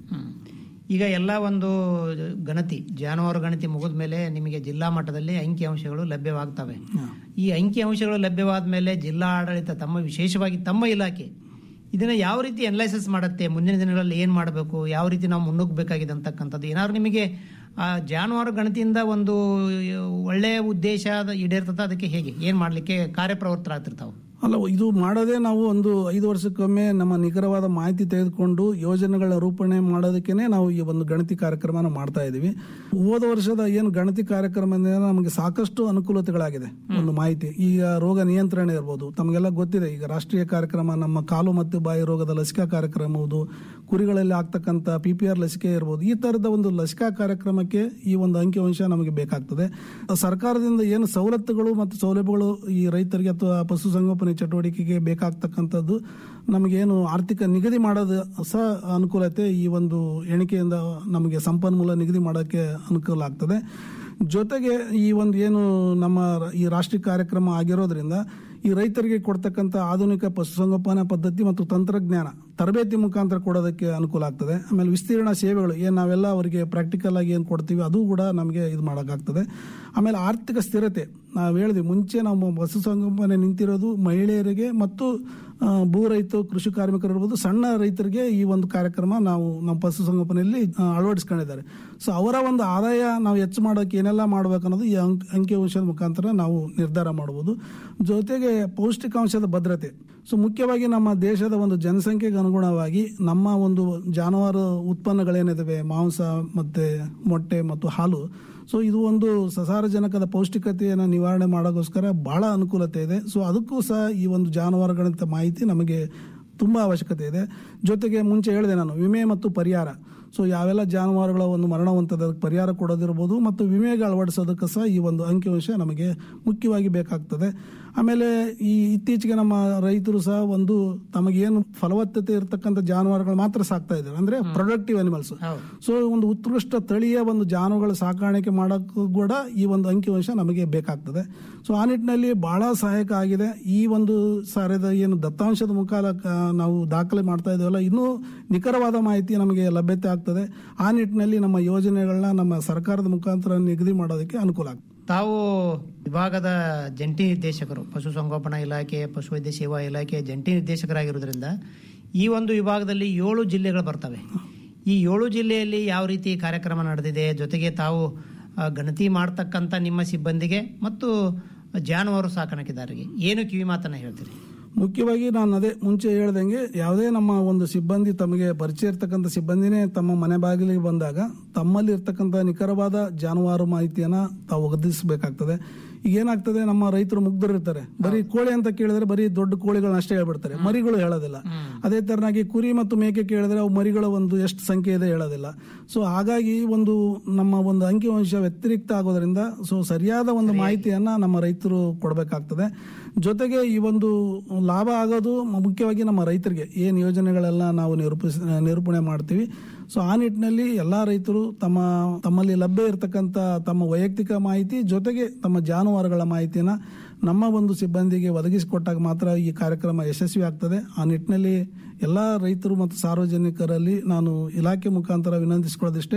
ಈಗ ಎಲ್ಲ ಒಂದು ಗಣತಿ ಜಾನುವಾರು ಗಣತಿ ಮುಗಿದ ಮೇಲೆ ನಿಮಗೆ ಜಿಲ್ಲಾ ಮಟ್ಟದಲ್ಲಿ ಅಂಕಿ ಅಂಶಗಳು ಲಭ್ಯವಾಗ್ತವೆ ಈ ಅಂಕಿ ಅಂಶಗಳು ಲಭ್ಯವಾದ ಮೇಲೆ ಜಿಲ್ಲಾ ಆಡಳಿತ ತಮ್ಮ ವಿಶೇಷವಾಗಿ ತಮ್ಮ ಇಲಾಖೆ ಇದನ್ನ ಯಾವ ರೀತಿ ಅನಲೈಸಿಸ್ ಮಾಡುತ್ತೆ ಮುಂದಿನ ದಿನಗಳಲ್ಲಿ ಏನ್ ಮಾಡಬೇಕು ಯಾವ ರೀತಿ ನಾವು ಮುನ್ನುಗ್ಗಬೇಕಾಗಿದೆ ಅಂತಕ್ಕಂಥದ್ದು ಏನಾದ್ರು ನಿಮಗೆ ಆ ಜಾನುವಾರು ಗಣತಿಯಿಂದ ಒಂದು ಒಳ್ಳೆಯ ಉದ್ದೇಶ ಅದು ಈಡೇರ್ತದ ಅದಕ್ಕೆ ಹೇಗೆ ಏನ್ ಮಾಡ್ಲಿಕ್ಕೆ ಕಾರ್ಯಪ್ರವೃತ್ತರಾಗ್ತಿರ್ತಾವೆ ಅಲ್ಲ ಇದು ಮಾಡೋದೇ ನಾವು ಒಂದು ಐದು ವರ್ಷಕ್ಕೊಮ್ಮೆ ನಮ್ಮ ನಿಖರವಾದ ಮಾಹಿತಿ ತೆಗೆದುಕೊಂಡು ಯೋಜನೆಗಳ ರೂಪಣೆ ಮಾಡೋದಕ್ಕೇನೆ ನಾವು ಈ ಒಂದು ಗಣತಿ ಕಾರ್ಯಕ್ರಮನ ಮಾಡ್ತಾ ಇದ್ದೀವಿ ಹೋದ ವರ್ಷದ ಏನು ಗಣತಿ ಕಾರ್ಯಕ್ರಮದಿಂದ ನಮಗೆ ಸಾಕಷ್ಟು ಅನುಕೂಲತೆಗಳಾಗಿದೆ ಒಂದು ಮಾಹಿತಿ ಈಗ ರೋಗ ನಿಯಂತ್ರಣ ಇರ್ಬೋದು ತಮಗೆಲ್ಲ ಗೊತ್ತಿದೆ ಈಗ ರಾಷ್ಟ್ರೀಯ ಕಾರ್ಯಕ್ರಮ ನಮ್ಮ ಕಾಲು ಮತ್ತು ಬಾಯಿ ರೋಗದ ಲಸಿಕಾ ಕಾರ್ಯಕ್ರಮ ಇರ್ಬೋದು ಕುರಿಗಳಲ್ಲಿ ಆಗ್ತಕ್ಕಂಥ ಪಿ ಪಿ ಆರ್ ಲಸಿಕೆ ಇರ್ಬೋದು ಈ ತರದ ಒಂದು ಲಸಿಕಾ ಕಾರ್ಯಕ್ರಮಕ್ಕೆ ಈ ಒಂದು ಅಂಕಿಅಂಶ ನಮಗೆ ಬೇಕಾಗ್ತದೆ ಸರ್ಕಾರದಿಂದ ಏನು ಸವಲತ್ತುಗಳು ಮತ್ತು ಸೌಲಭ್ಯಗಳು ಈ ರೈತರಿಗೆ ಅಥವಾ ಪಶುಸಂಗೋಪನೆ ಚಟುವಟಿಕೆಗೆ ಬೇಕಾಗ್ತಕ್ಕಂಥದ್ದು ನಮಗೇನು ಆರ್ಥಿಕ ನಿಗದಿ ಮಾಡೋದು ಸಹ ಅನುಕೂಲತೆ ಈ ಒಂದು ಎಣಿಕೆಯಿಂದ ನಮಗೆ ಸಂಪನ್ಮೂಲ ನಿಗದಿ ಮಾಡೋಕ್ಕೆ ಅನುಕೂಲ ಆಗ್ತದೆ ಜೊತೆಗೆ ಈ ಒಂದು ಏನು ನಮ್ಮ ರ- ಈ ರಾಷ್ಟ್ರೀಯ ಕಾರ್ಯಕ್ರಮ ಆಗಿರೋದ್ರಿಂದ ಈ ರೈತರಿಗೆ ಕೊಡ್ತಕ್ಕಂಥ ಆಧುನಿಕ ಪಶುಸಂಗೋಪನಾ ಪದ್ಧತಿ ಮತ್ತು ತಂತ್ರಜ್ಞಾನ ತರಬೇತಿ ಮುಖಾಂತರ ಕೊಡೋದಕ್ಕೆ ಅನುಕೂಲ ಆಗ್ತದೆ ಆಮೇಲೆ ವಿಸ್ತೀರ್ಣ ಸೇವೆಗಳು ಏನು ನಾವೆಲ್ಲ ಅವರಿಗೆ ಪ್ರಾಕ್ಟಿಕಲ್ ಆಗಿ ಏನು ಕೊಡ್ತೀವಿ ಅದು ಕೂಡ ನಮಗೆ ಇದು ಮಾಡೋಕ್ಕಾಗ್ತದೆ ಆಮೇಲೆ ಆರ್ಥಿಕ ಸ್ಥಿರತೆ ನಾವು ಹೇಳಿದ್ವಿ ಮುಂಚೆ ನಾವು ಪಶುಸಂಗೋಪನೆ ನಿಂತಿರೋದು ಮಹಿಳೆಯರಿಗೆ ಮತ್ತು ಆ, ಭೂ ರೈತ ಕೃಷಿ ಕಾರ್ಮಿಕರು ಇರ್ಬೋದು ಸಣ್ಣ ರೈತರಿಗೆ ಈ ಒಂದು ಕಾರ್ಯಕ್ರಮ ನಾವು ನಮ್ಮ ಪಶುಸಂಗೋಪನೆಯಲ್ಲಿ ಆ, ಅಳವಡಿಸ್ಕೊಂಡಿದ್ದಾರೆ ಸೊ ಅವರ ಒಂದು ಆದಾಯ ನಾವು ಹೆಚ್ಚು ಮಾಡೋಕೆ ಏನೆಲ್ಲ ಮಾಡ್ಬೇಕು ಅನ್ನೋದು ಈ ಅಂಕ್ ಅಂಕಿಅಂಶದ ಮುಖಾಂತರ ನಾವು ನಿರ್ಧಾರ ಮಾಡಬಹುದು ಜೊತೆಗೆ ಪೌಷ್ಟಿಕಾಂಶದ ಭದ್ರತೆ ಸೊ ಮುಖ್ಯವಾಗಿ ನಮ್ಮ ದೇಶದ ಒಂದು ಜನಸಂಖ್ಯೆಗೆ ಅನುಗುಣವಾಗಿ ನಮ್ಮ ಒಂದು ಜಾನುವಾರು ಉತ್ಪನ್ನಗಳೇನಿದಾವೆ ಮಾಂಸ ಮತ್ತೆ ಮೊಟ್ಟೆ ಮತ್ತು ಹಾಲು ಸೊ ಇದು ಒಂದು ಸಸಾರಜನಕದ ಪೌಷ್ಟಿಕತೆಯನ್ನು ನಿವಾರಣೆ ಮಾಡೋಕ್ಕೋಸ್ಕರ ಬಹಳ ಅನುಕೂಲತೆ ಇದೆ ಸೊ ಅದಕ್ಕೂ ಸಹ ಈ ಒಂದು ಜಾನುವಾರುಗಳಂತ ಮಾಹಿತಿ ನಮಗೆ ತುಂಬ ಅವಶ್ಯಕತೆ ಇದೆ ಜೊತೆಗೆ ಮುಂಚೆ ಹೇಳಿದೆ ನಾನು ವಿಮೆ ಮತ್ತು ಪರಿಹಾರ ಸೊ ಯಾವೆಲ್ಲ ಜಾನುವಾರುಗಳ ಒಂದು ಮರಣ ಹೊಂತದ ಅದಕ್ಕೆ ಪರಿಹಾರ ಕೊಡೋದಿರ್ಬೋದು ಮತ್ತು ವಿಮೆಗೆ ಅಳವಡಿಸೋದಕ್ಕೆ ಸಹ ಈ ಒಂದು ಅಂಕಿಅಂಶ ನಮಗೆ ಮುಖ್ಯವಾಗಿ ಬೇಕಾಗ್ತದೆ ಆಮೇಲೆ ಈ ಇತ್ತೀಚೆಗೆ ನಮ್ಮ ರೈತರು ಸಹ ಒಂದು ತಮಗೇನು ಫಲವತ್ತತೆ ಇರತಕ್ಕಂಥ ಜಾನುವಾರುಗಳು ಮಾತ್ರ ಸಾಕ್ತಾ ಇದ್ದಾರೆ ಅಂದ್ರೆ ಪ್ರೊಡಕ್ಟಿವ್ ಅನಿಮಲ್ಸ್ ಸೊ ಒಂದು ಉತ್ಕೃಷ್ಟ ತಳಿಯ ಒಂದು ಜಾನುಗಳ ಸಾಕಾಣಿಕೆ ಮಾಡೋಕ್ಕೂ ಕೂಡ ಈ ಒಂದು ಅಂಕಿಅಂಶ ನಮಗೆ ಬೇಕಾಗ್ತದೆ ಸೊ ಆ ನಿಟ್ಟಿನಲ್ಲಿ ಬಹಳ ಸಹಾಯಕ ಆಗಿದೆ ಈ ಒಂದು ಸಾರದ ಏನು ದತ್ತಾಂಶದ ಮುಖಾಂತರ ನಾವು ದಾಖಲೆ ಮಾಡ್ತಾ ಇದ್ದೇವಲ್ಲ ಇನ್ನೂ ನಿಖರವಾದ ಮಾಹಿತಿ ನಮಗೆ ಲಭ್ಯತೆ ಆಗ್ತದೆ ಆ ನಿಟ್ಟಿನಲ್ಲಿ ನಮ್ಮ ಯೋಜನೆಗಳನ್ನ ನಮ್ಮ ಸರ್ಕಾರದ ಮುಖಾಂತರ ನಿಗದಿ ಮಾಡೋದಕ್ಕೆ ಅನುಕೂಲ ಆಗ್ತದೆ ತಾವು ವಿಭಾಗದ ಜಂಟಿ ನಿರ್ದೇಶಕರು ಪಶುಸಂಗೋಪನಾ ಇಲಾಖೆ ಪಶುವೈದ್ಯ ಸೇವಾ ಇಲಾಖೆ ಜಂಟಿ ನಿರ್ದೇಶಕರಾಗಿರೋದ್ರಿಂದ ಈ ಒಂದು ವಿಭಾಗದಲ್ಲಿ ಏಳು ಜಿಲ್ಲೆಗಳು ಬರ್ತವೆ ಈ ಏಳು ಜಿಲ್ಲೆಯಲ್ಲಿ ಯಾವ ರೀತಿ ಕಾರ್ಯಕ್ರಮ ನಡೆದಿದೆ ಜೊತೆಗೆ ತಾವು ಆ, ಗಣತಿ ಮಾಡ್ತಕ್ಕಂಥ ನಿಮ್ಮ ಸಿಬ್ಬಂದಿಗೆ ಮತ್ತು ಜಾನುವಾರು ಸಾಕಾಣಿಕೆದಾರರಿಗೆ ಏನು ಕಿವಿ ಮಾತನ್ನ ಹೇಳ್ತೀರಿ ಮುಖ್ಯವಾಗಿ ನಾನು ಅದೇ ಮುಂಚೆ ಹೇಳ್ದಂಗೆ ಯಾವುದೇ ನಮ್ಮ ಒಂದು ಸಿಬ್ಬಂದಿ ತಮಗೆ ಪರಿಚಯ ಇರ್ತಕ್ಕಂಥ ಸಿಬ್ಬಂದಿನೇ ತಮ್ಮ ಮನೆ ಬಾಗಿಲಿಗೆ ಬಂದಾಗ ತಮ್ಮಲ್ಲಿ ಇರ್ತಕ್ಕಂಥ ನಿಖರವಾದ ಜಾನುವಾರು ಮಾಹಿತಿಯನ್ನ ತಾವು ಒದಗಿಸಬೇಕಾಗ್ತದೆ ಈಗ ಏನಾಗ್ತದೆ ನಮ್ಮ ರೈತರು ಮುಗ್ಧರಿರ್ತಾರೆ ಬರೀ ಕೋಳಿ ಅಂತ ಕೇಳಿದ್ರೆ ಬರೀ ದೊಡ್ಡ ಕೋಳಿಗಳನ್ನ ಅಷ್ಟೇ ಹೇಳ್ಬಿಡ್ತಾರೆ ಮರಿಗಳು ಹೇಳೋದಿಲ್ಲ ಅದೇ ತರನಾಗಿ ಕುರಿ ಮತ್ತು ಮೇಕೆ ಕೇಳಿದ್ರೆ ಅವು ಮರಿಗಳ ಒಂದು ಎಷ್ಟು ಸಂಖ್ಯೆ ಇದೆ ಹೇಳೋದಿಲ್ಲ ಸೊ ಹಾಗಾಗಿ ಒಂದು ನಮ್ಮ ಒಂದು ಅಂಕಿಅಂಶ ವ್ಯತಿರಿಕ್ತ ಆಗೋದ್ರಿಂದ ಸೊ ಸರಿಯಾದ ಒಂದು ಮಾಹಿತಿಯನ್ನ ನಮ್ಮ ರೈತರು ಕೊಡಬೇಕಾಗ್ತದೆ ಜೊತೆಗೆ ಈ ಒಂದು ಲಾಭ ಆಗೋದು ಮುಖ್ಯವಾಗಿ ನಮ್ಮ ರೈತರಿಗೆ ಏನು ಯೋಜನೆಗಳೆಲ್ಲ ನಾವು ನಿರೂಪಿಸ ನಿರೂಪಣೆ ಮಾಡ್ತೀವಿ ಸೊ ಆ ನಿಟ್ಟಿನಲ್ಲಿ ಎಲ್ಲ ರೈತರು ತಮ್ಮ ತಮ್ಮಲ್ಲಿ ಲಭ್ಯ ಇರತಕ್ಕಂಥ ತಮ್ಮ ವೈಯಕ್ತಿಕ ಮಾಹಿತಿ ಜೊತೆಗೆ ತಮ್ಮ ಜಾನುವಾರುಗಳ ಮಾಹಿತಿನ ನಮ್ಮ ಒಂದು ಸಿಬ್ಬಂದಿಗೆ ಒದಗಿಸಿಕೊಟ್ಟಾಗ ಮಾತ್ರ ಈ ಕಾರ್ಯಕ್ರಮ ಯಶಸ್ವಿ ಆಗ್ತದೆ ಆ ನಿಟ್ಟಿನಲ್ಲಿ ಎಲ್ಲ ರೈತರು ಮತ್ತು ಸಾರ್ವಜನಿಕರಲ್ಲಿ ನಾನು ಇಲಾಖೆ ಮುಖಾಂತರ ವಿನಂತಿಸಿಕೊಳ್ಳೋದಿಷ್ಟೇ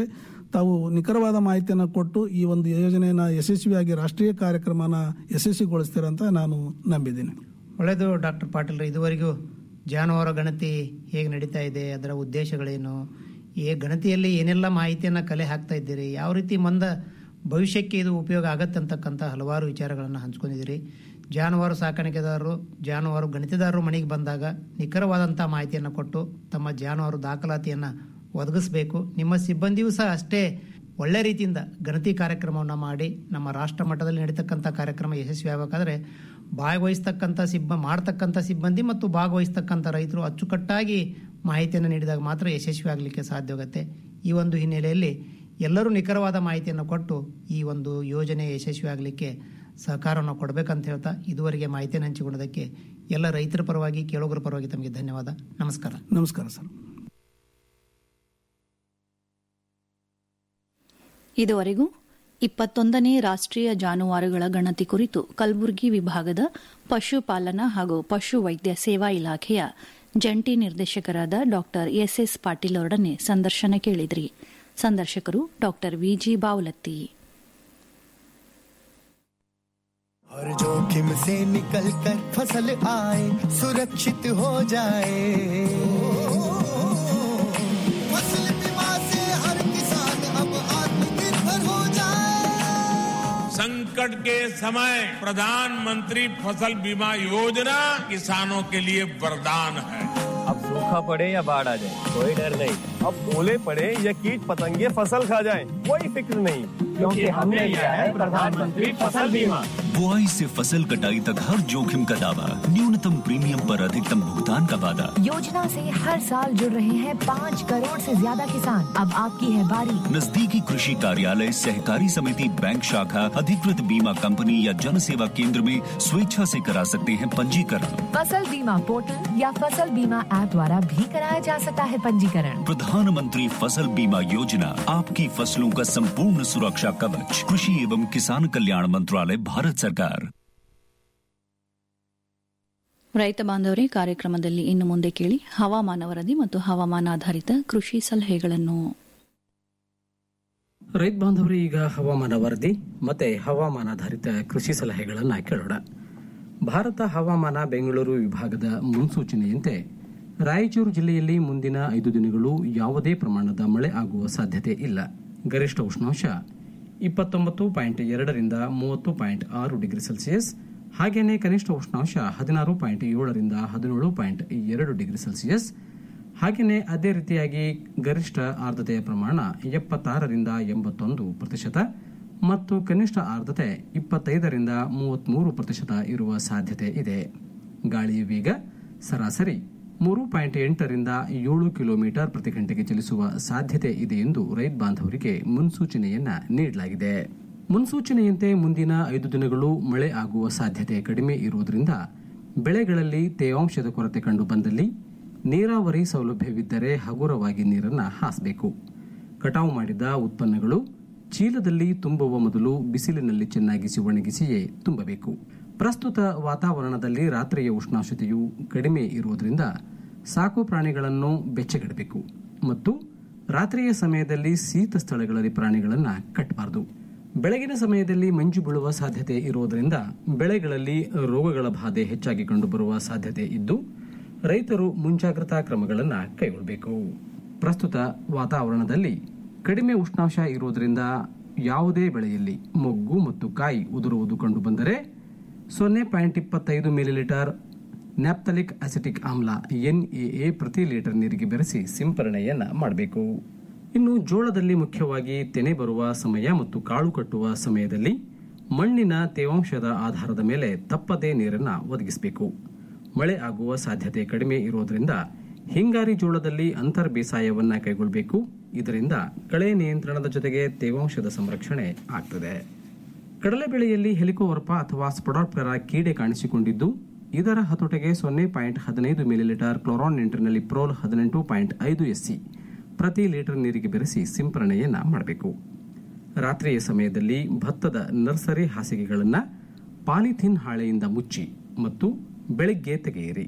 ತಾವು ನಿಖರವಾದ ಮಾಹಿತಿಯನ್ನು ಕೊಟ್ಟು ಈ ಒಂದು ಯೋಜನೆಯನ್ನು ಯಶಸ್ವಿಯಾಗಿ ರಾಷ್ಟ್ರೀಯ ಕಾರ್ಯಕ್ರಮನ ಯಶಸ್ವಿಗೊಳಿಸ್ತೀರ ಅಂತ ನಾನು ನಂಬಿದ್ದೀನಿ ಒಳ್ಳೆಯದು ಡಾಕ್ಟರ್ ಪಾಟೀಲ್ ಇದುವರೆಗೂ ಜಾನುವಾರು ಗಣತಿ ಹೇಗೆ ನಡೀತಾ ಇದೆ ಅದರ ಉದ್ದೇಶಗಳೇನು ಈ ಗಣತಿಯಲ್ಲಿ ಏನೆಲ್ಲ ಮಾಹಿತಿಯನ್ನು ಕಲೆ ಹಾಕ್ತಾ ಇದ್ದೀರಿ ಯಾವ ರೀತಿ ಮುಂದೆ ಭವಿಷ್ಯಕ್ಕೆ ಇದು ಉಪಯೋಗ ಆಗತ್ತೆ ಅಂತಕ್ಕಂಥ ಹಲವಾರು ವಿಚಾರಗಳನ್ನು ಹಂಚ್ಕೊಂಡಿದ್ದೀರಿ ಜಾನುವಾರು ಸಾಕಾಣಿಕೆದಾರರು ಜಾನುವಾರು ಗಣಿತದಾರರು ಮನೆಗೆ ಬಂದಾಗ ನಿಖರವಾದಂಥ ಮಾಹಿತಿಯನ್ನು ಕೊಟ್ಟು ತಮ್ಮ ಜಾನುವಾರು ದಾಖಲಾತಿಯನ್ನು ಒದಗಿಸಬೇಕು ನಿಮ್ಮ ಸಿಬ್ಬಂದಿಯೂ ಸಹ ಅಷ್ಟೇ ಒಳ್ಳೆ ರೀತಿಯಿಂದ ಗಣತಿ ಕಾರ್ಯಕ್ರಮವನ್ನು ಮಾಡಿ ನಮ್ಮ ರಾಷ್ಟ್ರ ಮಟ್ಟದಲ್ಲಿ ನಡೀತಕ್ಕಂಥ ಕಾರ್ಯಕ್ರಮ ಯಶಸ್ವಿ ಆಗಬೇಕಾದ್ರೆ ಭಾಗವಹಿಸ್ತಕ್ಕಂಥ ಸಿಬ್ಬ ಮಾಡ್ತಕ್ಕಂಥ ಸಿಬ್ಬಂದಿ ಮತ್ತು ಭಾಗವಹಿಸ್ತಕ್ಕಂಥ ರೈತರು ಅಚ್ಚುಕಟ್ಟಾಗಿ ಮಾಹಿತಿಯನ್ನು ನೀಡಿದಾಗ ಮಾತ್ರ ಯಶಸ್ವಿ ಆಗಲಿಕ್ಕೆ ಸಾಧ್ಯವಾಗುತ್ತೆ ಈ ಒಂದು ಹಿನ್ನೆಲೆಯಲ್ಲಿ ಎಲ್ಲರೂ ನಿಖರವಾದ ಮಾಹಿತಿಯನ್ನು ಕೊಟ್ಟು ಈ ಒಂದು ಯೋಜನೆ ಯಶಸ್ವಿ ಆಗಲಿಕ್ಕೆ ಸಹಕಾರವನ್ನು ಕೊಡಬೇಕಂತ ಹೇಳ್ತಾ ಇದುವರೆಗೆ ಮಾಹಿತಿಯನ್ನು ಹಂಚಿಕೊಂಡದಕ್ಕೆ ಎಲ್ಲ ರೈತರ ಪರವಾಗಿ ಕೇಳುಗರ ಪರವಾಗಿ ತಮಗೆ ಧನ್ಯವಾದ ನಮಸ್ಕಾರ ನಮಸ್ಕಾರ ಸರ್ ಇದುವರೆಗೂ ಇಪ್ಪತ್ತೊಂದನೇ ರಾಷ್ಟ್ರೀಯ ಜಾನುವಾರುಗಳ ಗಣತಿ ಕುರಿತು ಕಲಬುರಗಿ ವಿಭಾಗದ ಪಶುಪಾಲನಾ ಹಾಗೂ ಪಶು ವೈದ್ಯ ಸೇವಾ ಇಲಾಖೆಯ ಜಂಟಿ ನಿರ್ದೇಶಕರಾದ ಡಾ ಎಸ್ಎಸ್ ಪಾಟೀಲ್ ಅವರೊಡನೆ ಸಂದರ್ಶನ ಕೇಳಿದ್ರಿ ಸಂದರ್ಶಕರು ಡಾ ವಿಜಿ ಬಾವಲತ್ತಿ हर जोखिम से निकल कर फसल आए सुरक्षित हो जाए फसल बीमा से हर किसान अब आत्मनिर्भर हो जाए संकट के समय प्रधानमंत्री फसल बीमा योजना किसानों के लिए वरदान है अब सूखा पड़े या बाढ़ आ जाए कोई डर नहीं अब ओले पड़े या कीट पतंगे फसल खा जाए कोई फिक्र नहीं क्योंकि हमने लिया है प्रधानमंत्री फसल बीमा बुआई से फसल कटाई तक हर जोखिम का दावा न्यूनतम प्रीमियम पर अधिकतम भुगतान का वादा योजना से हर साल जुड़ रहे हैं पाँच करोड़ से ज्यादा किसान अब आपकी है बारी नजदीकी कृषि कार्यालय सहकारी समिति बैंक शाखा अधिकृत बीमा कंपनी या जन सेवा केंद्र में स्वेच्छा से करा सकते हैं पंजीकरण फसल बीमा पोर्टल या फसल बीमा ऐप द्वारा भी कराया जा सकता है पंजीकरण प्रधानमंत्री फसल बीमा योजना आपकी फसलों का संपूर्ण सुरक्षा कवच कृषि एवं किसान कल्याण मंत्रालय भारत सरकार ರೈತ ಬಾಂಧವರೇ ಕಾರ್ಯಕ್ರಮದಲ್ಲಿ ಇನ್ನು ಮುಂದೆ ಕೇಳಿ ಹವಾಮಾನ ವರದಿ ಮತ್ತು ಹವಾಮಾನಾಧಾರಿತ ಕೃಷಿ ಸಲಹೆಗಳನ್ನು ರೈತ ಬಾಂಧವರು ಈಗ ಹವಾಮಾನ ವರದಿ ಮತ್ತೆ ಹವಾಮಾನಾಧಾರಿತ ಕೃಷಿ ಸಲಹೆಗಳನ್ನು ಕೇಳೋಣ ಭಾರತ ಹವಾಮಾನ ಬೆಂಗಳೂರು ವಿಭಾಗದ ಮುನ್ಸೂಚನೆಯಂತೆ ರಾಯಚೂರು ಜಿಲ್ಲೆಯಲ್ಲಿ ಮುಂದಿನ ಐದು ದಿನಗಳು ಯಾವುದೇ ಪ್ರಮಾಣದ ಮಳೆ ಆಗುವ ಸಾಧ್ಯತೆ ಇಲ್ಲ ಗರಿಷ್ಠ ಉಷ್ಣಾಂಶ ಇಪ್ಪತ್ತೊಂಬತ್ತು ಪಾಯಿಂಟ್ ಎರಡರಿಂದ ಮೂವತ್ತು ಪಾಯಿಂಟ್ ಆರು ಡಿಗ್ರಿ ಸೆಲ್ಸಿಯಸ್ ಹಾಗೆಯೇ ಕನಿಷ್ಠ ಉಷ್ಣಾಂಶ ಹದಿನಾರು ಪಾಯಿಂಟ್ ಏಳರಿಂದ ಹದಿನೇಳು ಪಾಯಿಂಟ್ ಎರಡು ಡಿಗ್ರಿ ಸೆಲ್ಸಿಯಸ್ ಹಾಗೆಯೇ ಅದೇ ರೀತಿಯಾಗಿ ಗರಿಷ್ಠ ಆರ್ದ್ರತೆಯ ಪ್ರಮಾಣ ಎಪ್ಪತ್ತಾರರಿಂದ ಎಂಬತ್ತೊಂದು ಪ್ರತಿಶತ ಮತ್ತು ಕನಿಷ್ಠ ಆರ್ದ್ರತೆ ಇಪ್ಪತ್ತೈದರಿಂದ ಮೂವತ್ಮೂರು ಪ್ರತಿಶತ ಇರುವ ಸಾಧ್ಯತೆ ಇದೆ ಗಾಳಿಯ ವೇಗ ಸರಾಸರಿ ಮೂರು ಪಾಯಿಂಟ್ ಎಂಟರಿಂದ ಏಳು ಕಿಲೋಮೀಟರ್ ಪ್ರತಿ ಗಂಟೆಗೆ ಚಲಿಸುವ ಸಾಧ್ಯತೆ ಇದೆ ಎಂದು ರೈತ ಬಾಂಧವರಿಗೆ ಮುನ್ಸೂಚನೆಯನ್ನ ನೀಡಲಾಗಿದೆ ಮುನ್ಸೂಚನೆಯಂತೆ ಮುಂದಿನ ಐದು ದಿನಗಳು ಮಳೆ ಆಗುವ ಸಾಧ್ಯತೆ ಕಡಿಮೆ ಇರುವುದರಿಂದ ಬೆಳೆಗಳಲ್ಲಿ ತೇವಾಂಶದ ಕೊರತೆ ಕಂಡು ಬಂದಲ್ಲಿ ನೀರಾವರಿ ಸೌಲಭ್ಯವಿದ್ದರೆ ಹಗುರವಾಗಿ ನೀರನ್ನು ಹಾಸಬೇಕು ಕಟಾವು ಮಾಡಿದ ಉತ್ಪನ್ನಗಳು ಚೀಲದಲ್ಲಿ ತುಂಬುವ ಮೊದಲು ಬಿಸಿಲಿನಲ್ಲಿ ಚೆನ್ನಾಗಿಸಿ ಒಣಗಿಸಿಯೇ ತುಂಬಬೇಕು ಪ್ರಸ್ತುತ ವಾತಾವರಣದಲ್ಲಿ ರಾತ್ರಿಯ ಉಷ್ಣಾಂಶತೆಯು ಕಡಿಮೆ ಇರುವುದರಿಂದ ಸಾಕು ಪ್ರಾಣಿಗಳನ್ನು ಬೆಚ್ಚಗಿಡಬೇಕು ಮತ್ತು ರಾತ್ರಿಯ ಸಮಯದಲ್ಲಿ ಶೀತ ಸ್ಥಳಗಳಲ್ಲಿ ಪ್ರಾಣಿಗಳನ್ನು ಕಟ್ಟಬಾರದು ಬೆಳಗಿನ ಸಮಯದಲ್ಲಿ ಮಂಜು ಬೀಳುವ ಸಾಧ್ಯತೆ ಇರುವುದರಿಂದ ಬೆಳೆಗಳಲ್ಲಿ ರೋಗಗಳ ಬಾಧೆ ಹೆಚ್ಚಾಗಿ ಕಂಡುಬರುವ ಸಾಧ್ಯತೆ ಇದ್ದು ರೈತರು ಮುಂಜಾಗ್ರತಾ ಕ್ರಮಗಳನ್ನು ಕೈಗೊಳ್ಳಬೇಕು ಪ್ರಸ್ತುತ ವಾತಾವರಣದಲ್ಲಿ ಕಡಿಮೆ ಉಷ್ಣಾಂಶ ಇರುವುದರಿಂದ ಯಾವುದೇ ಬೆಳೆಯಲ್ಲಿ ಮೊಗ್ಗು ಮತ್ತು ಕಾಯಿ ಉದುರುವುದು ಕಂಡುಬಂದರೆ ಸೊನ್ನೆ ಪಾಯಿಂಟ್ ಇಪ್ಪತ್ತೈದು ಮಿಲಿಲೀಟರ್ ನ್ಯಾಪ್ತಲಿಕ್ ಅಸಿಟಿಕ್ ಆಮ್ಲ ಎನ್ಎಎ ಪ್ರತಿ ಲೀಟರ್ ನೀರಿಗೆ ಬೆರೆಸಿ ಸಿಂಪರಣೆಯನ್ನ ಮಾಡಬೇಕು ಇನ್ನು ಜೋಳದಲ್ಲಿ ಮುಖ್ಯವಾಗಿ ತೆನೆ ಬರುವ ಸಮಯ ಮತ್ತು ಕಾಳು ಕಟ್ಟುವ ಸಮಯದಲ್ಲಿ ಮಣ್ಣಿನ ತೇವಾಂಶದ ಆಧಾರದ ಮೇಲೆ ತಪ್ಪದೇ ನೀರನ್ನು ಒದಗಿಸಬೇಕು ಮಳೆ ಆಗುವ ಸಾಧ್ಯತೆ ಕಡಿಮೆ ಇರುವುದರಿಂದ ಹಿಂಗಾರಿ ಜೋಳದಲ್ಲಿ ಅಂತರ್ ಬೇಸಾಯವನ್ನ ಕೈಗೊಳ್ಳಬೇಕು ಇದರಿಂದ ಕಳೆ ನಿಯಂತ್ರಣದ ಜೊತೆಗೆ ತೇವಾಂಶದ ಸಂರಕ್ಷಣೆ ಆಗ್ತದೆ ಕಡಲೆ ಬೆಳೆಯಲ್ಲಿ ಹೆಲಿಕೋವರ್ಪ ಅಥವಾ ಸ್ಪೊಡಾಟ್ಪೆರ ಕೀಡೆ ಕಾಣಿಸಿಕೊಂಡಿದ್ದು ಇದರ ಹತೋಟೆಗೆ ಸೊನ್ನೆ ಪಾಯಿಂಟ್ ಹದಿನೈದು ಮಿಲಿಲೀಟರ್ ಕ್ಲೋರಾನ್ ನಿಂಟ್ರಿನಲ್ಲಿ ಪ್ರೋಲ್ ಹದಿನೆಂಟು ಪಾಯಿಂಟ್ ಐದು ಎಸ್ಸಿ ಪ್ರತಿ ಲೀಟರ್ ನೀರಿಗೆ ಬೆರೆಸಿ ಸಿಂಪರಣೆಯನ್ನ ಮಾಡಬೇಕು ರಾತ್ರಿಯ ಸಮಯದಲ್ಲಿ ಭತ್ತದ ನರ್ಸರಿ ಹಾಸಿಗೆಗಳನ್ನು ಪಾಲಿಥಿನ್ ಹಾಳೆಯಿಂದ ಮುಚ್ಚಿ ಮತ್ತು ಬೆಳಿಗ್ಗೆ ತೆಗೆಯಿರಿ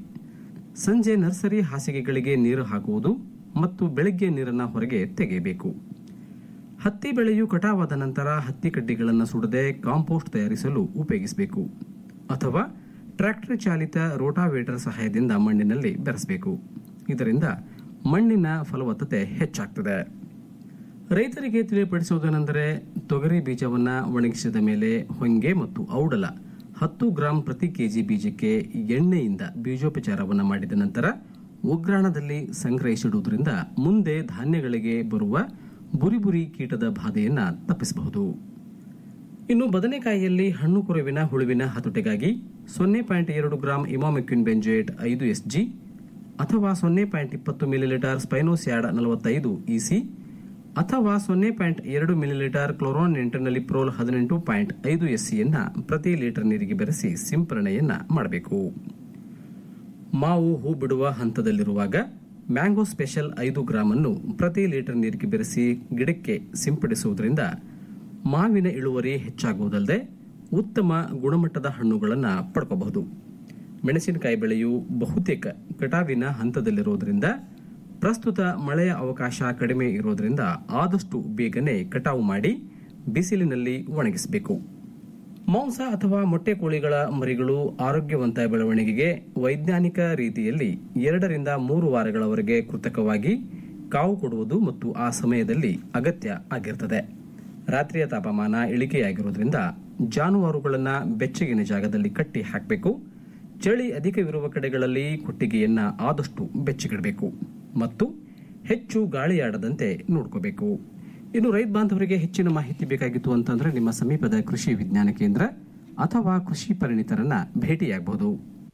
ಸಂಜೆ ನರ್ಸರಿ ಹಾಸಿಗೆಗಳಿಗೆ ನೀರು ಹಾಕುವುದು ಮತ್ತು ಬೆಳಗ್ಗೆ ನೀರನ್ನು ಹೊರಗೆ ತೆಗೆಯಬೇಕು ಹತ್ತಿ ಬೆಳೆಯು ಕಟಾವಾದ ನಂತರ ಹತ್ತಿ ಕಡ್ಡಿಗಳನ್ನು ಸುಡದೆ ಕಾಂಪೋಸ್ಟ್ ತಯಾರಿಸಲು ಉಪಯೋಗಿಸಬೇಕು ಅಥವಾ ಟ್ರ್ಯಾಕ್ಟರ್ ಚಾಲಿತ ರೋಟಾವೇಟರ್ ಸಹಾಯದಿಂದ ಮಣ್ಣಿನಲ್ಲಿ ಬೆರೆಸಬೇಕು ಇದರಿಂದ ಮಣ್ಣಿನ ಫಲವತ್ತತೆ ಹೆಚ್ಚಾಗ್ತದೆ ರೈತರಿಗೆ ತಿಳಿಯಪಡಿಸುವುದೇನೆಂದರೆ ತೊಗರಿ ಬೀಜವನ್ನು ಒಣಗಿಸಿದ ಮೇಲೆ ಹೊಂಗೆ ಮತ್ತು ಔಡಲ ಹತ್ತು ಗ್ರಾಂ ಪ್ರತಿ ಕೆಜಿ ಬೀಜಕ್ಕೆ ಎಣ್ಣೆಯಿಂದ ಬೀಜೋಪಚಾರವನ್ನು ಮಾಡಿದ ನಂತರ ಉಗ್ರಾಣದಲ್ಲಿ ಸಂಗ್ರಹಿಸಿಡುವುದರಿಂದ ಮುಂದೆ ಧಾನ್ಯಗಳಿಗೆ ಬರುವ ಬುರಿ ಬುರಿ ಕೀಟದ ಬಾಧೆಯನ್ನು ತಪ್ಪಿಸಬಹುದು ಇನ್ನು ಬದನೆಕಾಯಿಯಲ್ಲಿ ಹಣ್ಣು ಕೊರವಿನ ಹುಳುವಿನ ಹತೋಟಿಗಾಗಿ ಸೊನ್ನೆ ಪಾಯಿಂಟ್ ಎರಡು ಗ್ರಾಂ ಇಮಾಮಿಕ್ವಿನ್ ಬೆಂಜೇಟ್ ಐದು ಎಸ್ ಜಿ ಅಥವಾ ಸೊನ್ನೆ ಪಾಯಿಂಟ್ ಇಪ್ಪತ್ತು ಮಿಲಿಲೀಟರ್ ಸ್ಪೈನೋಸ್ಯಾಡ್ ನಲವತ್ತೈದು ಇಸಿ ಅಥವಾ ಸೊನ್ನೆ ಪಾಯಿಂಟ್ ಎರಡು ಮಿಲಿಲೀಟರ್ ಕ್ಲೋರಾನ್ ಇಂಟರ್ನಲಿಪ್ರೋಲ್ ಹದಿನೆಂಟು ಪಾಯಿಂಟ್ ಐದು ಎಸ್ಸಿಯನ್ನ ಪ್ರತಿ ಲೀಟರ್ ನೀರಿಗೆ ಬೆರೆಸಿ ಸಿಂಪರಣೆಯನ್ನ ಮಾಡಬೇಕು ಮಾವು ಹೂ ಬಿಡುವ ಹಂತದಲ್ಲಿರುವಾಗ ಮ್ಯಾಂಗೋ ಸ್ಪೆಷಲ್ ಐದು ಗ್ರಾಂ ಅನ್ನು ಪ್ರತಿ ಲೀಟರ್ ನೀರಿಗೆ ಬೆರೆಸಿ ಗಿಡಕ್ಕೆ ಸಿಂಪಡಿಸುವುದರಿಂದ ಮಾವಿನ ಇಳುವರಿ ಹೆಚ್ಚಾಗುವುದಲ್ಲದೆ ಉತ್ತಮ ಗುಣಮಟ್ಟದ ಹಣ್ಣುಗಳನ್ನು ಪಡ್ಕೋಬಹುದು ಮೆಣಸಿನಕಾಯಿ ಬೆಳೆಯು ಬಹುತೇಕ ಕಟಾವಿನ ಹಂತದಲ್ಲಿರುವುದರಿಂದ ಪ್ರಸ್ತುತ ಮಳೆಯ ಅವಕಾಶ ಕಡಿಮೆ ಇರೋದರಿಂದ ಆದಷ್ಟು ಬೇಗನೆ ಕಟಾವು ಮಾಡಿ ಬಿಸಿಲಿನಲ್ಲಿ ಒಣಗಿಸಬೇಕು ಮಾಂಸ ಅಥವಾ ಮೊಟ್ಟೆ ಕೋಳಿಗಳ ಮರಿಗಳು ಆರೋಗ್ಯವಂತ ಬೆಳವಣಿಗೆಗೆ ವೈಜ್ಞಾನಿಕ ರೀತಿಯಲ್ಲಿ ಎರಡರಿಂದ ಮೂರು ವಾರಗಳವರೆಗೆ ಕೃತಕವಾಗಿ ಕಾವು ಕೊಡುವುದು ಮತ್ತು ಆ ಸಮಯದಲ್ಲಿ ಅಗತ್ಯ ಆಗಿರುತ್ತದೆ ರಾತ್ರಿಯ ತಾಪಮಾನ ಇಳಿಕೆಯಾಗಿರುವುದರಿಂದ ಜಾನುವಾರುಗಳನ್ನು ಬೆಚ್ಚಗಿನ ಜಾಗದಲ್ಲಿ ಕಟ್ಟಿ ಹಾಕಬೇಕು ಚಳಿ ಅಧಿಕವಿರುವ ಕಡೆಗಳಲ್ಲಿ ಕೊಟ್ಟಿಗೆಯನ್ನ ಆದಷ್ಟು ಬೆಚ್ಚಗಿಡಬೇಕು ಮತ್ತು ಹೆಚ್ಚು ಗಾಳಿಯಾಡದಂತೆ ನೋಡ್ಕೋಬೇಕು ಇನ್ನು ರೈತ ಬಾಂಧವರಿಗೆ ಹೆಚ್ಚಿನ ಮಾಹಿತಿ ಬೇಕಾಗಿತ್ತು ಅಂತಂದ್ರೆ ನಿಮ್ಮ ಸಮೀಪದ ಕೃಷಿ ವಿಜ್ಞಾನ ಕೇಂದ್ರ ಅಥವಾ ಕೃಷಿ ಪರಿಣಿತರನ್ನ ಭೇಟಿಯಾಗಬಹುದು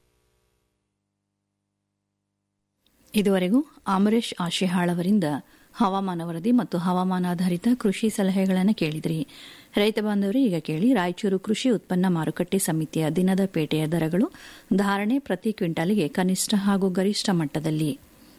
ಇದುವರೆಗೂ ಅಮರೇಶ್ ಆಶಿಹಾಳ್ ಅವರಿಂದ ಹವಾಮಾನ ವರದಿ ಮತ್ತು ಹವಾಮಾನಾಧಾರಿತ ಕೃಷಿ ಸಲಹೆಗಳನ್ನು ಕೇಳಿದ್ರಿ ರೈತ ಬಾಂಧವರು ಈಗ ಕೇಳಿ ರಾಯಚೂರು ಕೃಷಿ ಉತ್ಪನ್ನ ಮಾರುಕಟ್ಟೆ ಸಮಿತಿಯ ದಿನದ ಪೇಟೆಯ ದರಗಳು ಧಾರಣೆ ಪ್ರತಿ ಕ್ವಿಂಟಾಲಿಗೆ ಕನಿಷ್ಠ ಹಾಗೂ ಗರಿಷ್ಠ ಮಟ್ಟದಲ್ಲಿ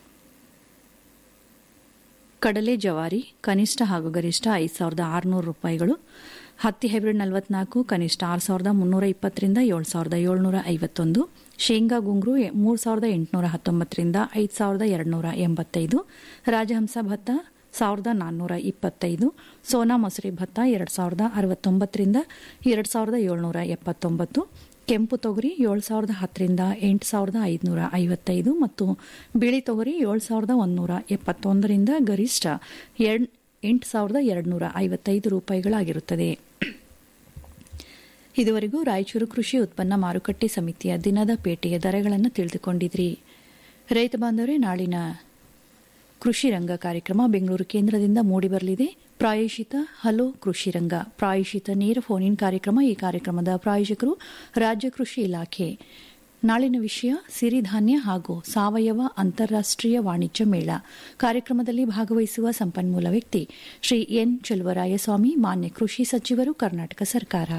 ಕಡಲೆ ಜವಾರಿ ಕನಿಷ್ಠ ಹಾಗೂ ಗರಿಷ್ಠ ಐದು ಸಾವಿರದ ಆರುನೂರು ರೂಪಾಯಿಗಳು ಹತ್ತಿ ಹೈಬ್ರಿಡ್ ನಲವತ್ನಾಲ್ಕು ಕನಿಷ್ಠ ಆರು ಸಾವಿರದ ಮುನ್ನೂರ ಇಪ್ಪತ್ತರಿಂದ ಏಳು ಸಾವಿರದ ಏಳ್ನೂರ ಐವತ್ತೊಂದು ಶೇಂಗಾ ಗುಂಗ್ರು ಮೂರು ಸಾವಿರದ ಎಂಟುನೂರ ಹತ್ತೊಂಬತ್ತರಿಂದ ಐದು ಸಾವಿರದ ಎರಡುನೂರ ಎಂಬತ್ತೈದು ರಾಜಹಂಸ ಭತ್ತ ಸಾವಿರದ ನಾನ್ನೂರ ಇಪ್ಪತ್ತೈದು ಸೋನಾ ಮೊಸರಿ ಭತ್ತ ಎರಡು ಸಾವಿರದ ಅರವತ್ತೊಂಬತ್ತರಿಂದ ಎರಡು ಸಾವಿರದ ಏಳ್ನೂರ ಎಪ್ಪತ್ತೊಂಬತ್ತು ಕೆಂಪು ತೊಗರಿ ಏಳು ಸಾವಿರದ ಹತ್ತರಿಂದ ಎಂಟು ಸಾವಿರದ ಐದುನೂರ ಐವತ್ತೈದು ಮತ್ತು ಬಿಳಿ ತೊಗರಿ ಏಳು ಸಾವಿರದ ಒಂದೂರ ಎಪ್ಪತ್ತೊಂದರಿಂದ ಗರಿಷ್ಠ ಎಂಟು ಸಾವಿರದ ಎರಡುನೂರ ಐವತ್ತೈದು ರೂಪಾಯಿಗಳಾಗಿರುತ್ತದೆ ಇದುವರೆಗೂ ರಾಯಚೂರು ಕೃಷಿ ಉತ್ಪನ್ನ ಮಾರುಕಟ್ಟೆ ಸಮಿತಿಯ ದಿನದ ಪೇಟೆಯ ದರಗಳನ್ನು ತಿಳಿದುಕೊಂಡಿದ್ರಿ ರೈತ ಬಾಂಧವರೇ ನಾಳಿನ ಕೃಷಿ ರಂಗ ಕಾರ್ಯಕ್ರಮ ಬೆಂಗಳೂರು ಕೇಂದ್ರದಿಂದ ಮೂಡಿಬರಲಿದೆ ಪ್ರಾಯಶಿತ ಹಲೋ ಕೃಷಿ ರಂಗ ಪ್ರಾಯಶಿತ ನೇರ ಫೋನ್ ಇನ್ ಕಾರ್ಯಕ್ರಮ ಈ ಕಾರ್ಯಕ್ರಮದ ಪ್ರಾಯೋಜಕರು ರಾಜ್ಯ ಕೃಷಿ ಇಲಾಖೆ ನಾಳಿನ ವಿಷಯ ಸಿರಿಧಾನ್ಯ ಹಾಗೂ ಸಾವಯವ ಅಂತಾರಾಷ್ಟೀಯ ವಾಣಿಜ್ಯ ಮೇಳ ಕಾರ್ಯಕ್ರಮದಲ್ಲಿ ಭಾಗವಹಿಸುವ ಸಂಪನ್ಮೂಲ ವ್ಯಕ್ತಿ ಶ್ರೀ ಎನ್ ಚೆಲುವರಾಯಸ್ವಾಮಿ ಮಾನ್ಯ ಕೃಷಿ ಸಚಿವರು ಕರ್ನಾಟಕ ಸರ್ಕಾರ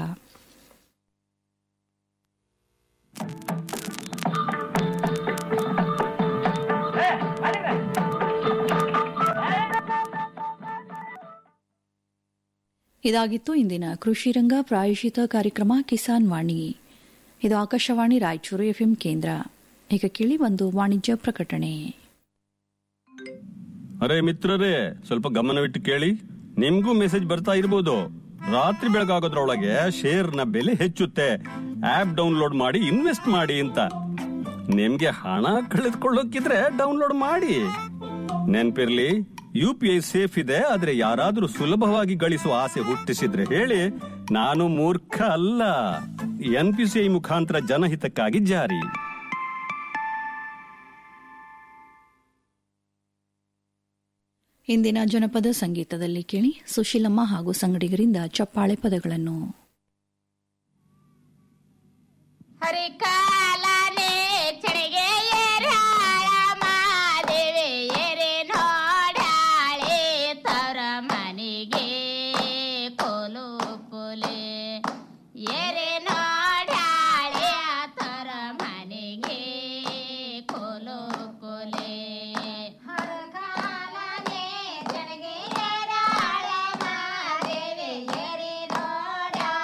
ಇದಾಗಿತ್ತು ಇಂದಿನ ಕೃಷಿ ರಂಗ ಪ್ರಾಯೋಜಿತ ಕಾರ್ಯಕ್ರಮ ಕಿಸಾನ್ ವಾಣಿ ಇದು ಆಕಾಶವಾಣಿ ರಾಯಚೂರು ಎಫ್ಎಂ ಕೇಂದ್ರ ಈಗ ಕೇಳಿ ಒಂದು ವಾಣಿಜ್ಯ ಪ್ರಕಟಣೆ ಅರೆ ಮಿತ್ರರೇ ಸ್ವಲ್ಪ ಗಮನವಿಟ್ಟು ಕೇಳಿ ನಿಮ್ಗೂ ಮೆಸೇಜ್ ಬರ್ತಾ ಇರ್ಬೋದು ರಾತ್ರಿ ಬೆಳಗಾಗೋದ್ರೊಳಗೆ ಶೇರ್ನ ಬೆಲೆ ಹೆಚ್ಚುತ್ತೆ ಆಪ್ ಡೌನ್ಲೋಡ್ ಮಾಡಿ ಇನ್ವೆಸ್ಟ್ ಮಾಡಿ ಅಂತ ನಿಮ್ಗೆ ಹಣ ಕಳೆದುಕೊಳ್ಳೋಕಿದ್ರೆ ಡೌನ್ಲೋಡ್ ಮಾಡಿ ನೆನ್ಪಿರ್ಲಿ ಯು ಪಿ ಐ ಸೇಫ್ ಇದೆ ಆದ್ರೆ ಯಾರಾದ್ರೂ ಸುಲಭವಾಗಿ ಗಳಿಸುವ ಆಸೆ ಹುಟ್ಟಿಸಿದ್ರೆ ಹೇಳಿ ನಾನು ಮೂರ್ಖ ಅಲ್ಲ ಎನ್ ಪಿ ಸಿ ಐ ಮುಖಾಂತರ ಜನಹಿತಕ್ಕಾಗಿ ಜಾರಿ ಇಂದಿನ ಜನಪದ ಸಂಗೀತದಲ್ಲಿ ಕೇಳಿ ಸುಶೀಲಮ್ಮ ಹಾಗೂ ಸಂಗಡಿಗರಿಂದ ಚಪ್ಪಾಳೆ ಪದಗಳನ್ನು ಹರಿ ಕಾಲನೆ ಚಳಿಗೆ ಏರಾಳ ಮಾದೇವಿ ಏರೆ ನೋಡಾಳೆ ತವರ ಮನೆಗೆ ಕೋಲು ಪುಲೆ ಏರೆ ನೋಡಾಳೆ ತವರ ಮನೆಗೆ ಕೋಲು ಪುಲೆ ಕಾಲನೆ ಚಳಿಗೆ ಏರಾಳ ಮಾದೇವಿ ಏರೆ ನೋಡಾಳೆ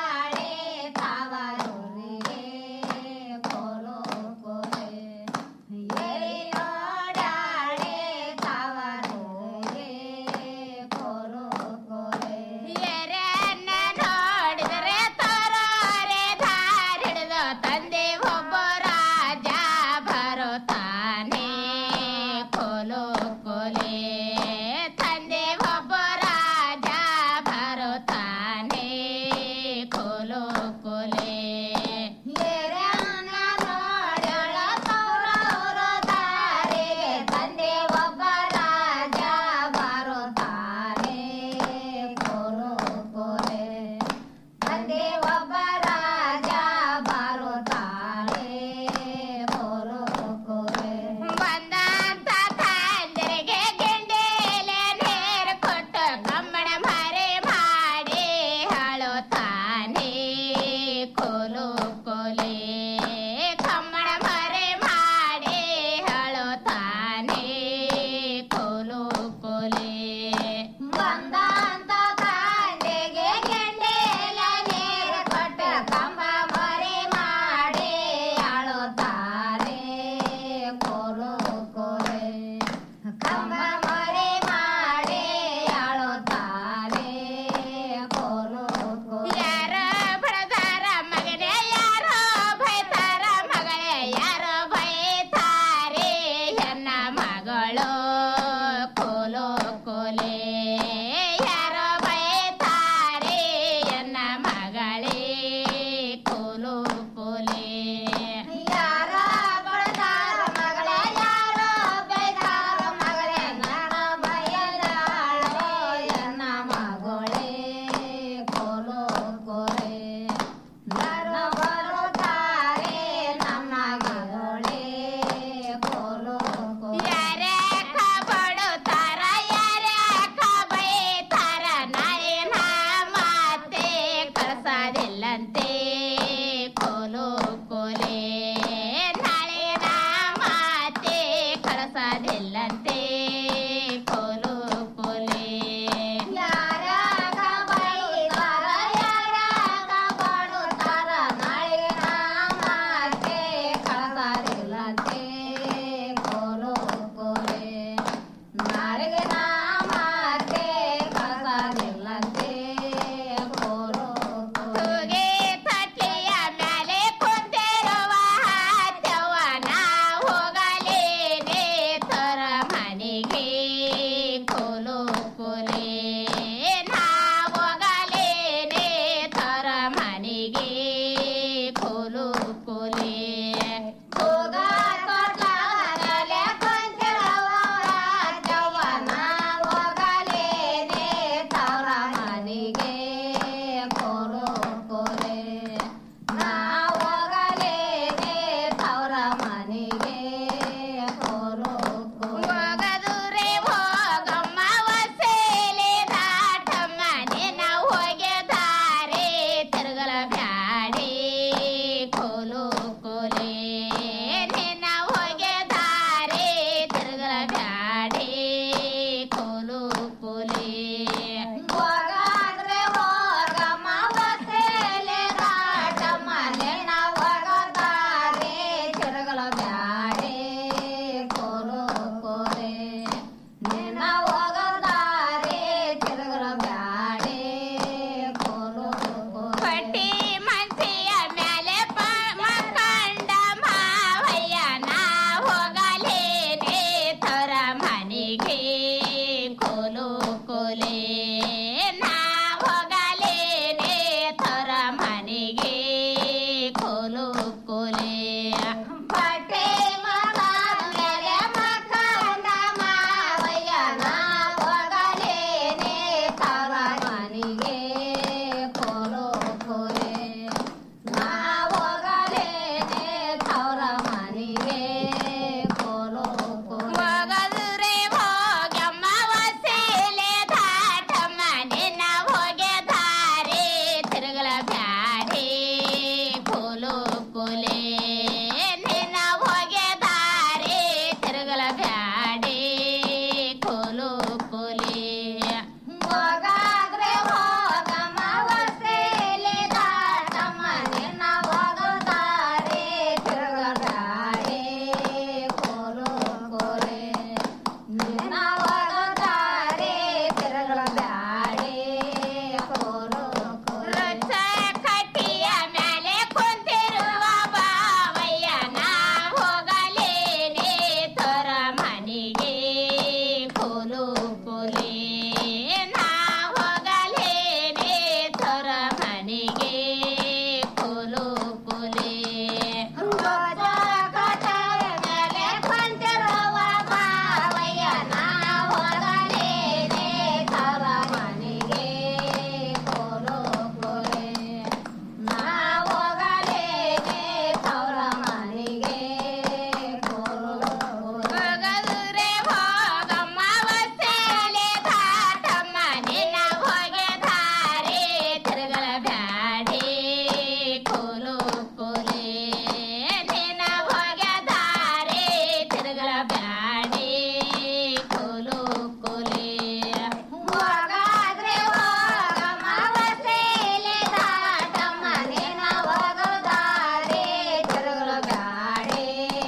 ಬ್ಯಾ